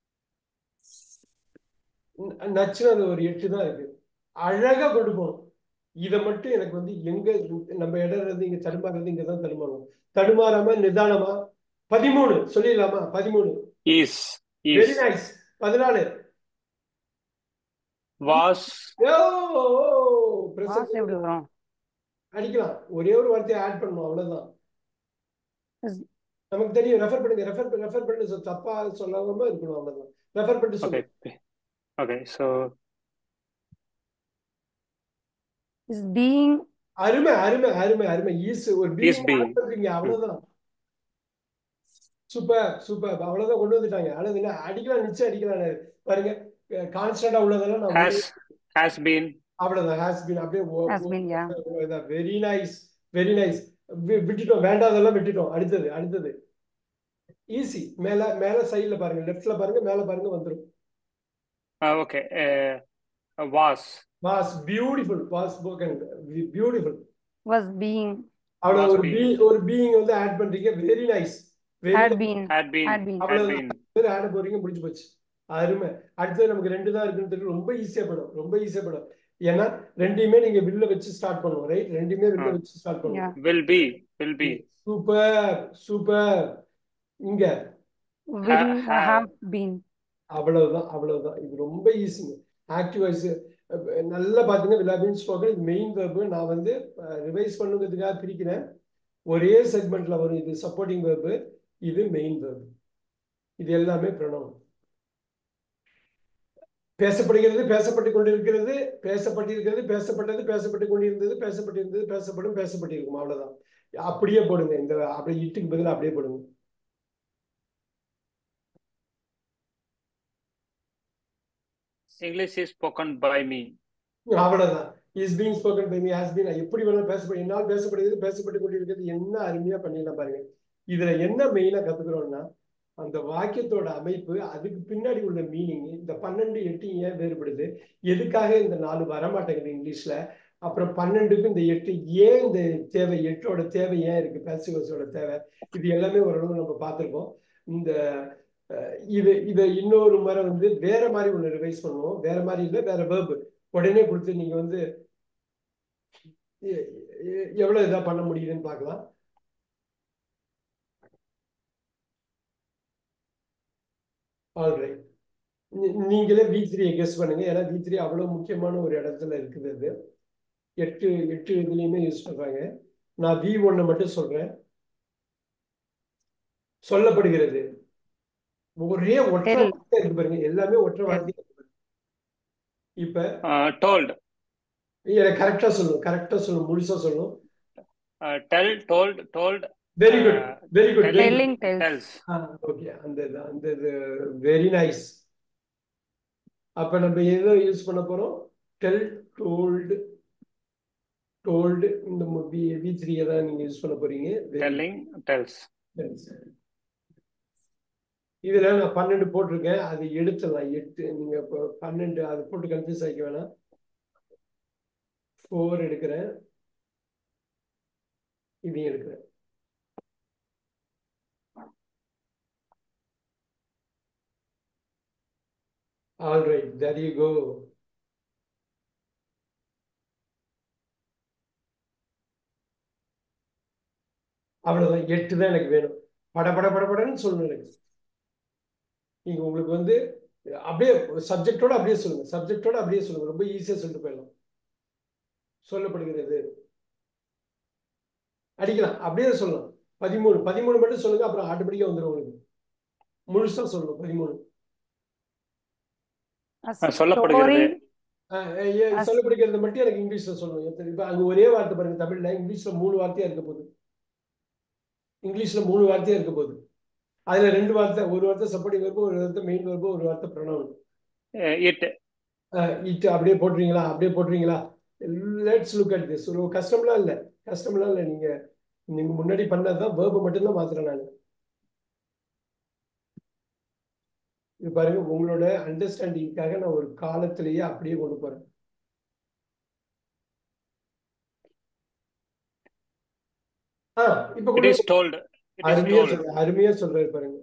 ந- நச்சுன்னு அது ஒரு எட்டு தான் இருக்கு அழகா கொண்டு போகணும் இதை மட்டும் எனக்கு வந்து எங்க நம்ம இடம் இருந்து இங்க தடுமாறுறது இங்க தான் தடுமாறும் தடுமாறாம நிதானமா பதிமூணு சொல்லிடலாமா பதிமூணு இஸ் வெரி இஸ் நைஸ் பதினாலு வாஸ் யோ வாஸ் எப்படி வரும் அடிக்கலாம் ஒரே ஒரு வார்த்தையை ஆட் பண்ணணும் அவ்வளவுதான் Is- நமக்கு தெரியும் ரெஃபர் பண்ணுங்க ரெஃபர் ரெஃபர் பண்ணி சொ- தப்பா சொல்லாம இருக்கணும் அவ்வளவுதான் ரெஃபர் பண்ணிட்டு ஓகே சொல்லுங்க ஓகே ஸோ is being அருமை அருமை அருமை அருமை ஈஸ் ஒரு Is பீயிங் being. பண்றீங்க அவ்வளவுதான் சூப்பர் சூப்பர் அவ்வளவுதான் கொண்டு வந்துட்டாங்க ஆனா என்ன அடிக்கலாம் நிச்சயம் அடிக்கலாம் பாருங்க கான்ஸ்டன்டா உள்ளதெல்லாம் நான் ஹேஸ் ஹேஸ் பீன் அவ்வளவுதான் ஹாஸ் பீன் அப்படியே has been yeah very nice very nice விட்டுட்டோம் வேண்டாதெல்லாம் விட்டுட்டோம் அடுத்தது அடுத்தது ஈஸி மேல மேல சைடுல பாருங்க லெஃப்ட்ல பாருங்க மேல பாருங்க வந்துரும் okay was was beautiful was spoken beautiful was being அவ்வளவு Was ஒரு பீ being. ஒரு பீயிங் வந்து ஆட் பண்றீங்க very nice had very been had been had been had அவ்வளவுதான். பீன் பேர் ஆட போறீங்க முடிஞ்சு போச்சு அருமை அடுத்தது நமக்கு ரெண்டு தான் இருக்குன்னு தெரியும் ரொம்ப ஈஸியா படும் ரொம்ப ஈஸியா படும் ஏன்னா ரெண்டையுமே நீங்க வில்ல வச்சு ஸ்டார்ட் பண்ணுவோம் ரைட் ரெண்டுமே வில்ல ஆ. வச்சு ஸ்டார்ட் பண்ணுவோம் yeah will be will be super super இங்க will have. have been அவ்வளவுதான் அவ்வளவுதான் இது ரொம்ப ஈஸிங்க ஆக்டிவ் வாய்ஸ் நல்லா பாத்தீங்கன்னா விலாபின் ஸ்போக்கன் இது மெயின் வெர்பு நான் வந்து ரிவைஸ் பண்ணுங்கிறதுக்காக பிரிக்கிறேன் ஒரே செக்மெண்ட்ல வரும் இது சப்போர்ட்டிங் வெர்பு இது மெயின் வெர்பு இது எல்லாமே பிரணவம் பேசப்படுகிறது பேசப்பட்டு கொண்டிருக்கிறது பேசப்பட்டிருக்கிறது பேசப்பட்டது பேசப்பட்டு கொண்டிருந்தது பேசப்பட்டிருந்தது பேசப்படும் பேசப்பட்டிருக்கும் அவ்வளவுதான் அப்படியே போடுங்க இந்த அப்படியே இட்டுக்கு பதிலா அப்படியே போடுங்க English is spoken by me அவ்வளவுதான் is being spoken by me has been எப்படி வேணாலும் பேசப்படும் என்னால் பேசப்படுகிறது பேசப்பட்டு கொண்டிருக்கிறது என்ன அருமையா பண்ணிடலாம் பாருங்க இதுல என்ன மெயினா கத்துக்கிறோம்னா அந்த வாக்கியத்தோட அமைப்பு அதுக்கு பின்னாடி உள்ள மீனிங் இந்த பன்னெண்டு எட்டு ஏன் வேறுபடுது எதுக்காக இந்த நாலு வரமாட்டேங்குது இங்கிலீஷ்ல அப்புறம் பன்னெண்டுக்கு இந்த எட்டு ஏன் இந்த தேவை எட்டோட தேவை ஏன் இருக்கு பேசிவஸோட தேவை இது எல்லாமே ஓரளவு நம்ம பார்த்திருக்கோம் இந்த அஹ், இது இதை இன்னொரு முறை வந்து வேற மாதிரி ஒன்று ரிவைஸ் பண்ணுவோம் வேற மாதிரி இல்லை வேற வேர்பு உடனே கொடுத்து நீங்க வந்து எ- எ- எவ்வளவு இதா பண்ண முடியுதுன்னு பார்க்கலாம் ஆல்ரைட் நீங்களே வி த்ரீ கெஸ் பண்ணுங்க ஏன்னா வி த்ரீ அவ்வளவு முக்கியமான ஒரு இடத்துல இருக்குது அது எட்டு எட்டு இதுலயுமே யூஸ் பண்றாங்க நான் வி ஒன்னை மட்டும் சொல்றேன் சொல்லப்படுகிறது ஒரே ஒற்றை Tell. வார்த்தை இருக்கு பாருங்க எல்லாமே ஒற்றை வார்த்தை இருக்கு பாருங்க. இப்ப டோல்ட் எனக்கு கரெக்டா சொல்லணும் கரெக்டா சொல்லணும் முழுசா சொல்லணும் tell told told very good very good very telling tells tells okay அந்த இது அந்த இது வெரி நைஸ் அப்ப நம்ம எதை யூஸ் பண்ண போறோம் டெல் டோல்டு டோல்டு இந்த வி வி த்ரீயை தான் நீங்க யூஸ் பண்ண போறீங்க Very டெல்லிங் டெல்ஸ் nice. இதுல நான் பன்னெண்டு போட்டிருக்கேன் அது எடுத்துடலாம் எட்டு நீங்க இப்போ பன்னெண்டு அது போட்டு கன்ஃபியூஸ் ஆகிக்க வேணாம் ஃபோர் எடுக்கிறேன் இதையும் எடுக்கிறேன் All right, there you go. அவ்வளவுதான் எட்டு தான் எனக்கு வேணும் பட பட பட படன்னு சொல்லணும் எனக்கு நீங்க உங்களுக்கு வந்து அப்படியே சப்ஜெக்டோட அப்படியே சொல்லுங்க சப்ஜெக்டோட அப்படியே சொல்லுங்க ரொம்ப ஈஸியா சொல்லிட்டு போயிடலாம் சொல்லப்படுகிறது அடிக்கலாம் அப்படியே சொல்லலாம் பதிமூணு பதிமூணு மட்டும் சொல்லுங்க அப்புறம் ஆட்டோமேட்டிக்கா வந்துடும் உங்களுக்கு முழுசா சொல்லணும் பதிமூணு a சொல்லப்படுகிறது. story அஹ் ஏ- As- சொல்லப்படுகிறது மட்டும் எனக்கு இங்கிலீஷ்ல சொல்லணும் எத்தனை- இப்ப அங்க ஒரே வார்த்தை பாருங்க தமிழ்ல இங்கிலீஷ்ல மூணு வார்த்தையா இருக்க போகுது இங்கிலீஷ்ல மூணு வார்த்தையா இருக்க போகுது அதுல ரெண்டு வார்த்தை ஒரு வார்த்தை சப்போர்ட்டிங் வெர்பு ஒரு வார்த்தை மெயின் வெர்பு ஒரு வார்த்தை ப்ரொனவுன் இட் இட் அப்படியே போட்டுறீங்களா அப்படியே போட்டுறீங்களா லெட்ஸ் லுக் அட் திஸ் ஒரு கஷ்டம்லாம் இல்லை கஷ்டம்லாம் இல்லை நீங்க நீங்க முன்னாடி பண்ணதுதான் வேர்பை மட்டும்தான் மாத்துறேன் நான் இது பாருங்க உங்களோட அண்டர்ஸ்டாண்டிங்காக நான் ஒரு காலத்திலேயே அப்படியே கொண்டு போறேன் ஆ இப்ப இட் கூட இஸ் டோல்டு இட் இஸ் அருமையா டோல்டு சொல்ற அருமையா சொல்றாரு பாருங்க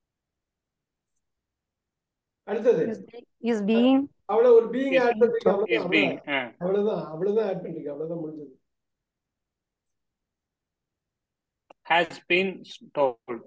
அடுத்தது is, is being அவ்வளவு ஒரு பீயிங் Is ஆட் பண்றீங்க அவ்வளவுதான் இஸ் பீங் அவ்வளவுதான் அவ்வளவுதான் அவ்வளவுதான் ஆட் பண்றீங்க அவ்வளவுதான் முடிஞ்சது ஹேஸ் பீன் டோல்டு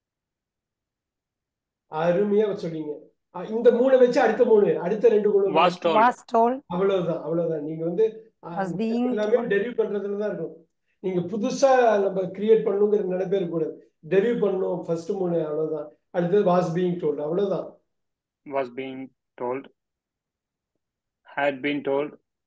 அருமையா சொன்னீங்க அ, இந்த மூணு வச்சு அடுத்த மூணு அடுத்த ரெண்டு மூணு வாஸ் டோல்டு was told அவ்வளவுதான் அவ்வளவுதான் நீங்க வந்து அ, Was being எல்லாமே told. டெரிவ் பண்றதுல தான் இருக்கும் நீங்க புதுசா நம்ம கிரியேட் பண்ணணுங்கிற நினைப்பே இருக்கக்கூடாது டெரிவ் பண்ணணும் ஃபர்ஸ்ட் மூணு அவ்வளவுதான் அடுத்தது வாஸ் பீயிங் டோல்டு அவ்வளவுதான் was being told had been told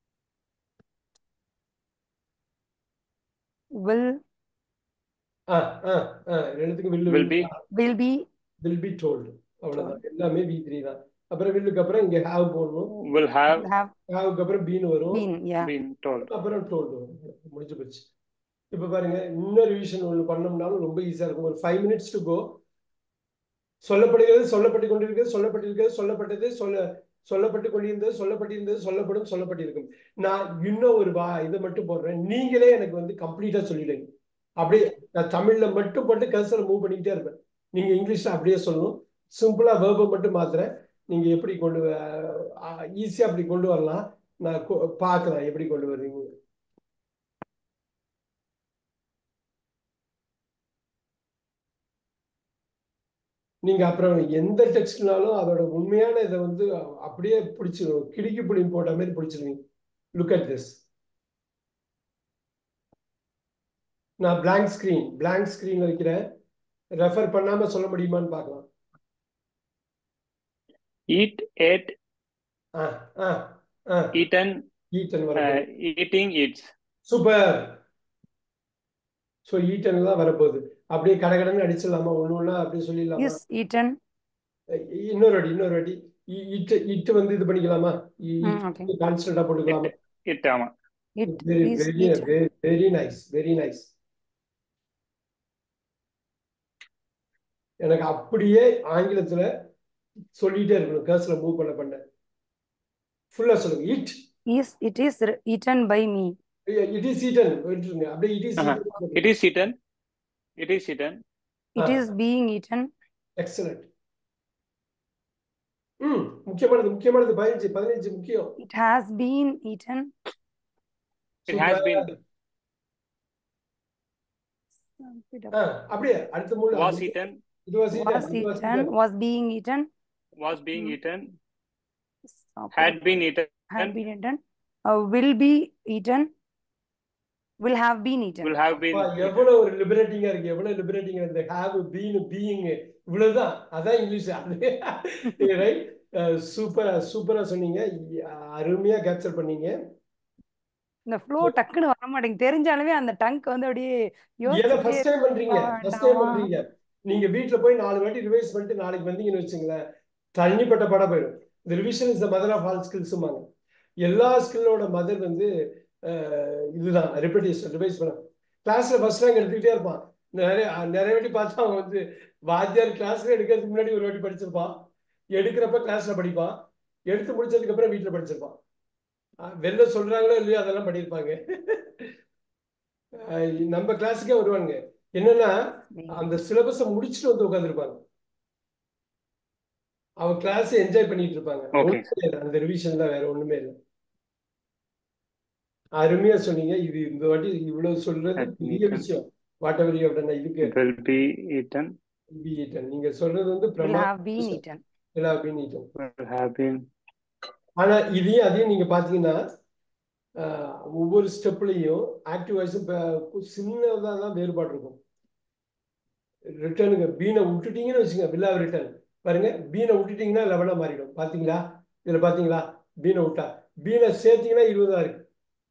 will uh uh uh ரெண்டுத்துக்கும் will will be will be will be told அவ்வளவுதான் எல்லாமே வி த்ரீ தான் அப்புறம் வில்லுக்கு அப்புறம் இங்க ஹாவ் போடணும் will have will have ஹாவுக்கு அப்புறம் பீன் வரும் been yeah been told அப்புறம் டோல்டு வரும் முடிஞ்சு போச்சு இப்போ பாருங்க இன்னொரு ரிவிஷன் ஒன்று பண்ணோம்னாலும் ரொம்ப ஈஸியாக இருக்கும் ஒரு ஃபைவ் மினிட்ஸ் டு கோ சொல்லப்படுகிறது சொல்லப்பட்டு கொண்டிருக்கிறது சொல்லப்பட்டிருக்கிறது சொல்லப்பட்டது சொல்ல சொல்லப்பட்டு கொண்டிருந்தது சொல்லப்பட்டிருந்தது சொல்லப்படும் சொல்லப்பட்டிருக்கும் நான் இன்னும் ஒரு வா இதை மட்டும் போடுறேன் நீங்களே எனக்கு வந்து கம்ப்ளீட்டா சொல்லிடுங்க அப்படியே நான் தமிழ்ல மட்டும் போட்டு கர்சரை மூவ் பண்ணிக்கிட்டே இருப்பேன் நீங்க இங்கிலீஷ்ல அப்படியே சொல்லணும் சிம்பிளா வேர்பை மட்டும் மாத்துறேன் நீங்க எப்படி கொண்டு ஈஸியா அப்படி கொண்டு வரலாம் நான் கொ- பார்க்கலாம் எப்படி கொண்டு வர்றீங்க நீங்க அப்புறம் எந்த டெக்ஸ்ட்னாலும் அதோட உண்மையான இதை வந்து அப்படியே பிடிச்சிடும் கிடுக்கி புளி போட்ட மாதிரி பிடிச்சிருவீங்க லுக் அட் திஸ் நான் blank screen blank screen வைக்கிறேன் ரெஃபர் பண்ணாம சொல்ல முடியுமான்னு பார்க்கலாம் eat ate uh uh uh eaten eaten uh, வரப்போகுது eating eats super so eaten தான் வரப்போகுது அப்படியே கடகடன்னு அடிச்சிடலாமா ஒன்று ஒன்றா அப்படியே சொல்லிடலாமா is eaten இன்னொரு வாட்டி இன்னொரு வாட்டி இ- இட்டு இட்டு வந்து இது பண்ணிக்கலாமா Mm, okay. கான்ஸ்டன்டா போட்டுக்கலாமா it ஆமா it very is very eaten very nice very nice எனக்கு அப்படியே ஆங்கிலத்துல சொல்லிட்டே இருக்கணும் கர்ஸ்ல மூவ் பண்ண பண்ண ஃபுல்லா சொல்லுங்க it is it is re- eaten by me it is eaten விட்டுருங்க அப்படியே இட் இஸ் ஆஹா. it is eaten it is eaten it Ah. is being eaten excellent ம் முக்கியமானது முக்கியமானது பதினஞ்சு பதினஞ்சு முக்கியம் it has been eaten it has been ஆ, அப்படியே அடுத்த மூணு was eaten இது was was eaten was being eaten was being Mm. eaten Stop had it. been eaten had been eaten uh, will be eaten will have been eaten will have been eaten. எவ்வளவு ஒரு லிபரேட்டிங்கா இருக்கு எவ்வளவு லிபரேட்டிங்கா இருக்கு have been being இவ்வளவுதான் அதான் English right சூப்பரா சூப்பரா சொன்னீங்க அருமையா கேப்சர் பண்ணீங்க இந்த ஃப்ளோ டக்குன்னு வர மாட்டேங்குது தெரிஞ்சாலுமே அந்த டங்க் வந்து அப்படியே ஏன்னா யோசிச்சுட்டே ஃபர்ஸ்ட் டைம் பண்றீங்க இருக்கா ஃபர்ஸ்ட் டைம் வேண்டாமா? பண்றீங்க நீங்க வீட்ல போய் நாலு வாட்டி ரிவைஸ் பண்ணிட்டு நாளைக்கு வந்தீங்கன்னு வச்சுங்களேன் தனிப்பட்ட படம் போயிடும் இந்த revision is the mother of all ஸ்கில்ஸுமாங்க எல்லா ஸ்கில்லோட மதர் வந்து அஹ், இதுதான் ரெப்பிடேஷன் ரிவைஸ் பண்ண கிளாஸ்ல ஃபர்ஸ்ட் ரேங்க் எடுத்துக்கிட்டே இருப்பான் நிறைய நிறைய வாட்டி பார்த்தா அவன் வந்து வாத்தியார் கிளாஸ்ல எடுக்கிறதுக்கு முன்னாடி ஒரு வாட்டி படிச்சிருப்பான் எடுக்கிறப்ப கிளாஸ்ல படிப்பான் எடுத்து முடிச்சதுக்கு அப்புறம் வீட்டுல படிச்சிருப்பான் அஹ், வெளில சொல்றாங்களோ இல்லையோ அதெல்லாம் பண்ணியிருப்பாங்க அஹ், நம்ம கிளாஸுக்கே வருவானுங்க என்னன்னா அந்த சிலபஸை முடிச்சுட்டு வந்து உட்காந்துருப்பாங்க அவன் கிளாஸ் என்ஜாய் பண்ணிட்டு இருப்பாங்க Okay. ஒண்ணுமே இல்ல, அந்த ரிவிஷன் தான் வேற ஒண்ணுமே இல்லை அருமையா சொன்னீங்க இது இந்த வாட்டி இவ்வளவு சொல்றது பெரிய Admitted. விஷயம் வாட் எவர் யூ இதுக்கு will be eaten be eaten. நீங்க சொல்றது வந்து will பிரமா have been eaten will have been eaten. will have been ஆனா இதையும் அதையும் நீங்க பாத்தீங்கன்னா ஆஹ், ஒவ்வொரு ஸ்டெப்லயும் ஆக்டிவ் வாய்ஸும் சின்னதா தான் வேறுபாடு இருக்கும் ரிட்டர்னுக்கு பீனை விட்டுட்டீங்கன்னு வச்சுங்க வில் ஹவ் ரிட்டர்ன் பாருங்க பீனை விட்டுட்டீங்கன்னா லெவலா மாறிடும் பாத்தீங்களா இதுல பாத்தீங்களா பீனை விட்டா பீனை சேர்த்தீங்கன்னா இருபது தான் இருக்கு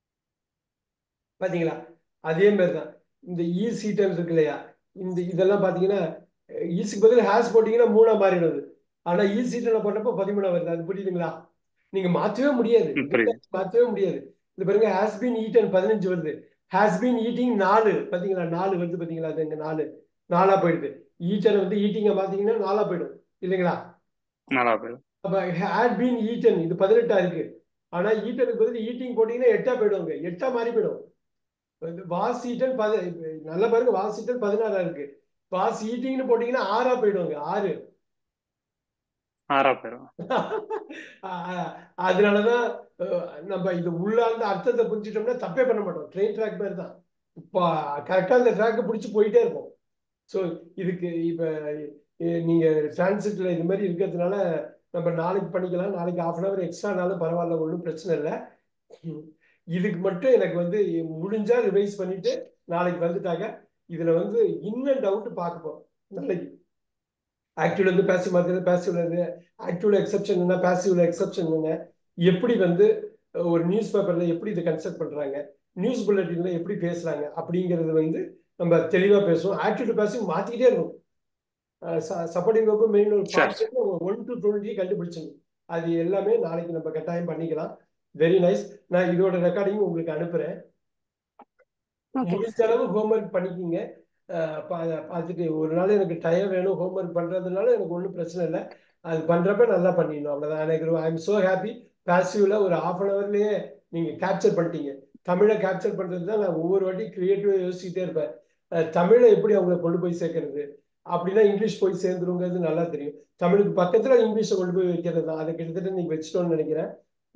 பாத்தீங்களா அதே மாதிரி தான் இந்த ஈ சீட்டம் இருக்கு இல்லையா இந்த இதெல்லாம் பாத்தீங்கன்னா ஈஸுக்கு பதில் ஹேஸ் போட்டீங்கன்னா மூணா மாறிடுது ஆனா ஈ சீட்டம் போட்டப்போ பதிமூணா வருது அது புரியுதுங்களா நீங்க மாற்றவே முடியாது ம், புரியுது. மாற்றவே முடியாது இந்த பாருங்க ஹேஸ் பீன் ஈட்டன் பதினஞ்சு வருது ஹேஸ் பீன் ஈட்டிங் நாலு பாத்தீங்களா நாலு வருது பாத்தீங்களா அது இங்க நாலு நாலா போயிடுது ஈட்டன் வந்து ஈட்டிங்க பாத்தீங்கன்னா நாலா போயிடும் இல்லைங்களா நல்லா போயிடும் அப்ப ஹேட் பீன் ஈட்டன் இது பதினெட்டா இருக்கு ஆனா ஈட்டனுக்கு பதில் ஈட்டிங் போட்டீங்கன்னா எட்டா போயிடுவாங்க எட்டா மாறி போயிடும் வாஸ் ஈட்டன் பத நல்ல பாருங்க வாஸ் ஈட்டன் பதினாறா இருக்கு வாஸ் ஈட்டிங்னு போட்டீங்கன்னா ஆறா போயிடுவாங்க ஆறு ஆறா போயிடும் அஹ் அதனாலதான் அஹ் நம்ம இது உள்ளார்ந்த அர்த்தத்தை புரிஞ்சிட்டோம்னா தப்பே பண்ண மாட்டோம் ட்ரெயின் ட்ராக் மாதிரி தான் இப்போ கரெக்டா அந்த ட்ராக்கை பிடிச்சி போயிட்டே இருப்போம் ஸோ இதுக்கு இப்ப அஹ் நீங்க டிரான்சிட்ல இது மாதிரி இருக்கிறதுனால நம்ம நாளைக்கு பண்ணிக்கலாம் நாளைக்கு ஹாஃப் அன் ஹவர் எக்ஸ்ட்ரானாலும் பரவாயில்ல ஒன்றும் பிரச்சனை இல்லை இதுக்கு மட்டும் எனக்கு வந்து முடிஞ்சா ரிவைஸ் பண்ணிட்டு நாளைக்கு வந்துட்டாங்க இதுல வந்து இன்னும் டவுட் பார்க்க போறோம் நாளைக்கு ஆக்டிவ்ல இருந்து பேசிவ் மாத்திர பேசிவ்ல இருந்து ஆக்டிவ்ல எக்ஸப்ஷன் என்ன பேசிவ்ல எக்ஸப்ஷன் என்ன எப்படி வந்து ஒரு நியூஸ் பேப்பர்ல எப்படி இதை கன்சல்ட் பண்றாங்க நியூஸ் புல்லட்டின்ல எப்படி பேசுறாங்க அப்படிங்கிறது வந்து நம்ம தெளிவா பேசுவோம் ஆக்டிவ் டு பேசிவ் மாத்திக்கிட்டே இருக்கும் சப்போர்ட்டிங் வெப் மெயின் ஒரு Sure. ஒன் டு டுவெண்ட்டி கண்டுபிடிச்சிடணும் அது எல்லாமே நாளைக்கு நம்ம கட்டாயம் பண்ணிக்கலாம் வெரி நைஸ் நான் இதோட ரெக்கார்டிங் உங்களுக்கு அனுப்புறேன் ஓகே முடிஞ்ச அளவு ஹோம்ஒர்க் பண்ணிக்கிங்க அஹ் பா- பார்த்துட்டு ஒரு நாள் எனக்கு டைம் வேணும் ஹோம்ஒர்க் பண்றதுனால எனக்கு ஒன்றும் பிரச்சனை இல்லை அது பண்றப்ப நல்லா பண்ணிடணும் அவ்வளவுதான் எனக்கு ஐ எம் சோ ஹாப்பி பாசிவ்ல ஒரு ஹாஃப் அன் ஹவர்லயே நீங்க கேப்சர் பண்ணிட்டீங்க தமிழை கேப்சர் பண்றது தான் நான் ஒவ்வொரு வாட்டி கிரியேட்டிவா யோசிச்சுட்டே இருப்பேன் அஹ் தமிழை எப்படி அவங்களை கொண்டு போய் சேர்க்கறது அப்படின்னா இங்கிலீஷ் போய் சேர்ந்துருங்கிறது நல்லா தெரியும் தமிழுக்கு பக்கத்துல இங்கிலீஷை கொண்டு போய் வைக்கிறது தான் அதை கிட்டத்தட்ட நீங்க வச்சிட்டோம்னு நினைக்கிறேன்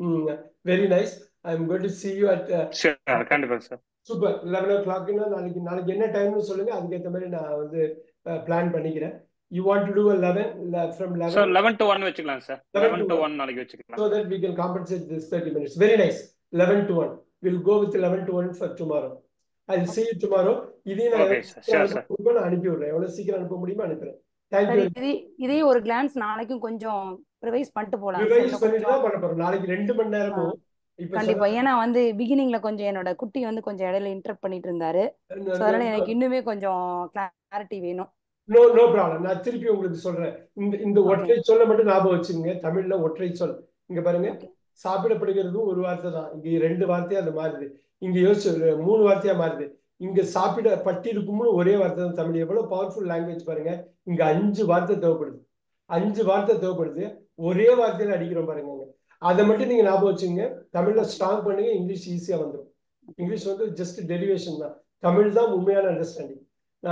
very nice I am got to see you at சரி கண்டிப்பா சார் சூப்பர் லெவன் ஓ கிளாக்னா நாளைக்கு நாளைக்கு என்ன டைம்னு சொல்லுங்க அதுக்கேற்ற மாதிரி நான் வந்து பிளான் பண்ணிக்கிறேன் you want to do a eleven from so eleven eleven to one வச்சுக்கலாம் sir 11 eleven to to 1. One நாளைக்கு வச்சுக்கலாம் so that we can compensate this 30 minutes. Very nice. 11 to 1. We'll go with 11 to 1 for tomorrow. I'll see you tomorrow. இதையும் நான் Okay, sir. Sure, sir. எவ்வளவு நான் அனுப்பி விடுறேன் எவ்வளவு சீக்கிரம் அனுப்ப முடியுமோ அனுப்புறேன் தேங்க்யூ சரி இதே இதே ஒரு கிளான்ஸ் நாளைக்கும் கொஞ்சம் ரிவைஸ் பண்ணிட்டு போலாம் sir. ரிவைஸ் இன்னும் பண்ணிட்டு கொஞ்சம் தான் பண்ண போறோம் நாளைக்கு ரெண்டு மணி நேரமும் இப்ப கண்டிப்பா ஏன்னா வந்து பிகினிங்ல கொஞ்சம் என்னோட குட்டி வந்து கொஞ்சம் இடையில இன்டர்ப்ட் பண்ணிட்டு இருந்தாரு ஸோ அதனால எனக்கு இன்னுமே கொஞ்சம் கிளாரிட்டி வேணும் நோ நோ ப்ராப்ளம் நான் திருப்பி உங்களுக்கு சொல்றேன் இந்த இந்த ஒற்றை சொல்ல மட்டும் ஞாபகம் வச்சுங்க தமிழ்ல ஒற்றை சொல் இங்க பாருங்க Okay. சாப்பிடப்படுகிறதும் ஒரு வார்த்தை தான் இங்க ரெண்டு வார்த்தையா அது மாறுது இங்க யோசிச்சு மூணு வார்த்தையா மாறுது இங்க சாப்பிட பட்டிருக்கும்னு ஒரே வார்த்தை தான் தமிழ் எவ்வளவு பவர்ஃபுல் லாங்குவேஜ் பாருங்க இங்க அஞ்சு வார்த்தை தேவைப்படுது அஞ்சு வார்த்தை தேவைப்படுது ஒரே வார்த்தையில அடிக்கிறோம் பாருங்க இங்க. அதை மட்டும் நீங்க ஞாபகம் வச்சுங்க தமிழ்ல ஸ்ட்ராங் பண்ணுங்க இங்கிலீஷ் ஈஸியா வந்துடும் இங்கிலீஷ் வந்து ஜஸ்ட் டெரிவேஷன் தான் தமிழ் தான் உண்மையான அண்டர்ஸ்டாண்டிங்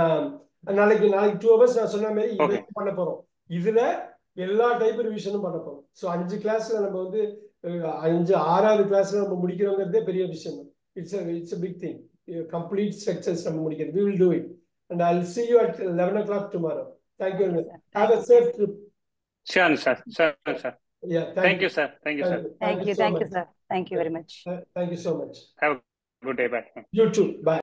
நாளைக்கு நாளைக்கு டூ ஹவர்ஸ் நான் சொன்ன மாதிரி Okay. இதை பண்ண போறோம் இதுல எல்லா டைப் ரிவிஷனும் பண்ண போறோம் ஸோ அஞ்சு கிளாஸ்ல நம்ம வந்து அஹ், அஞ்சு ஆறாவது கிளாஸ்ல நம்ம முடிக்கிறோங்கிறதே பெரிய விஷயம் தான் it's it's big thing complete structures நம்ம முடிக்கிறது we will do it and I see you at eleven o'clock tomorrow thank you have a safe trip sure sir sir sir yeah thank you sir thank you sir thank you thank you sir thank you very much thank you so much have good day bye you too by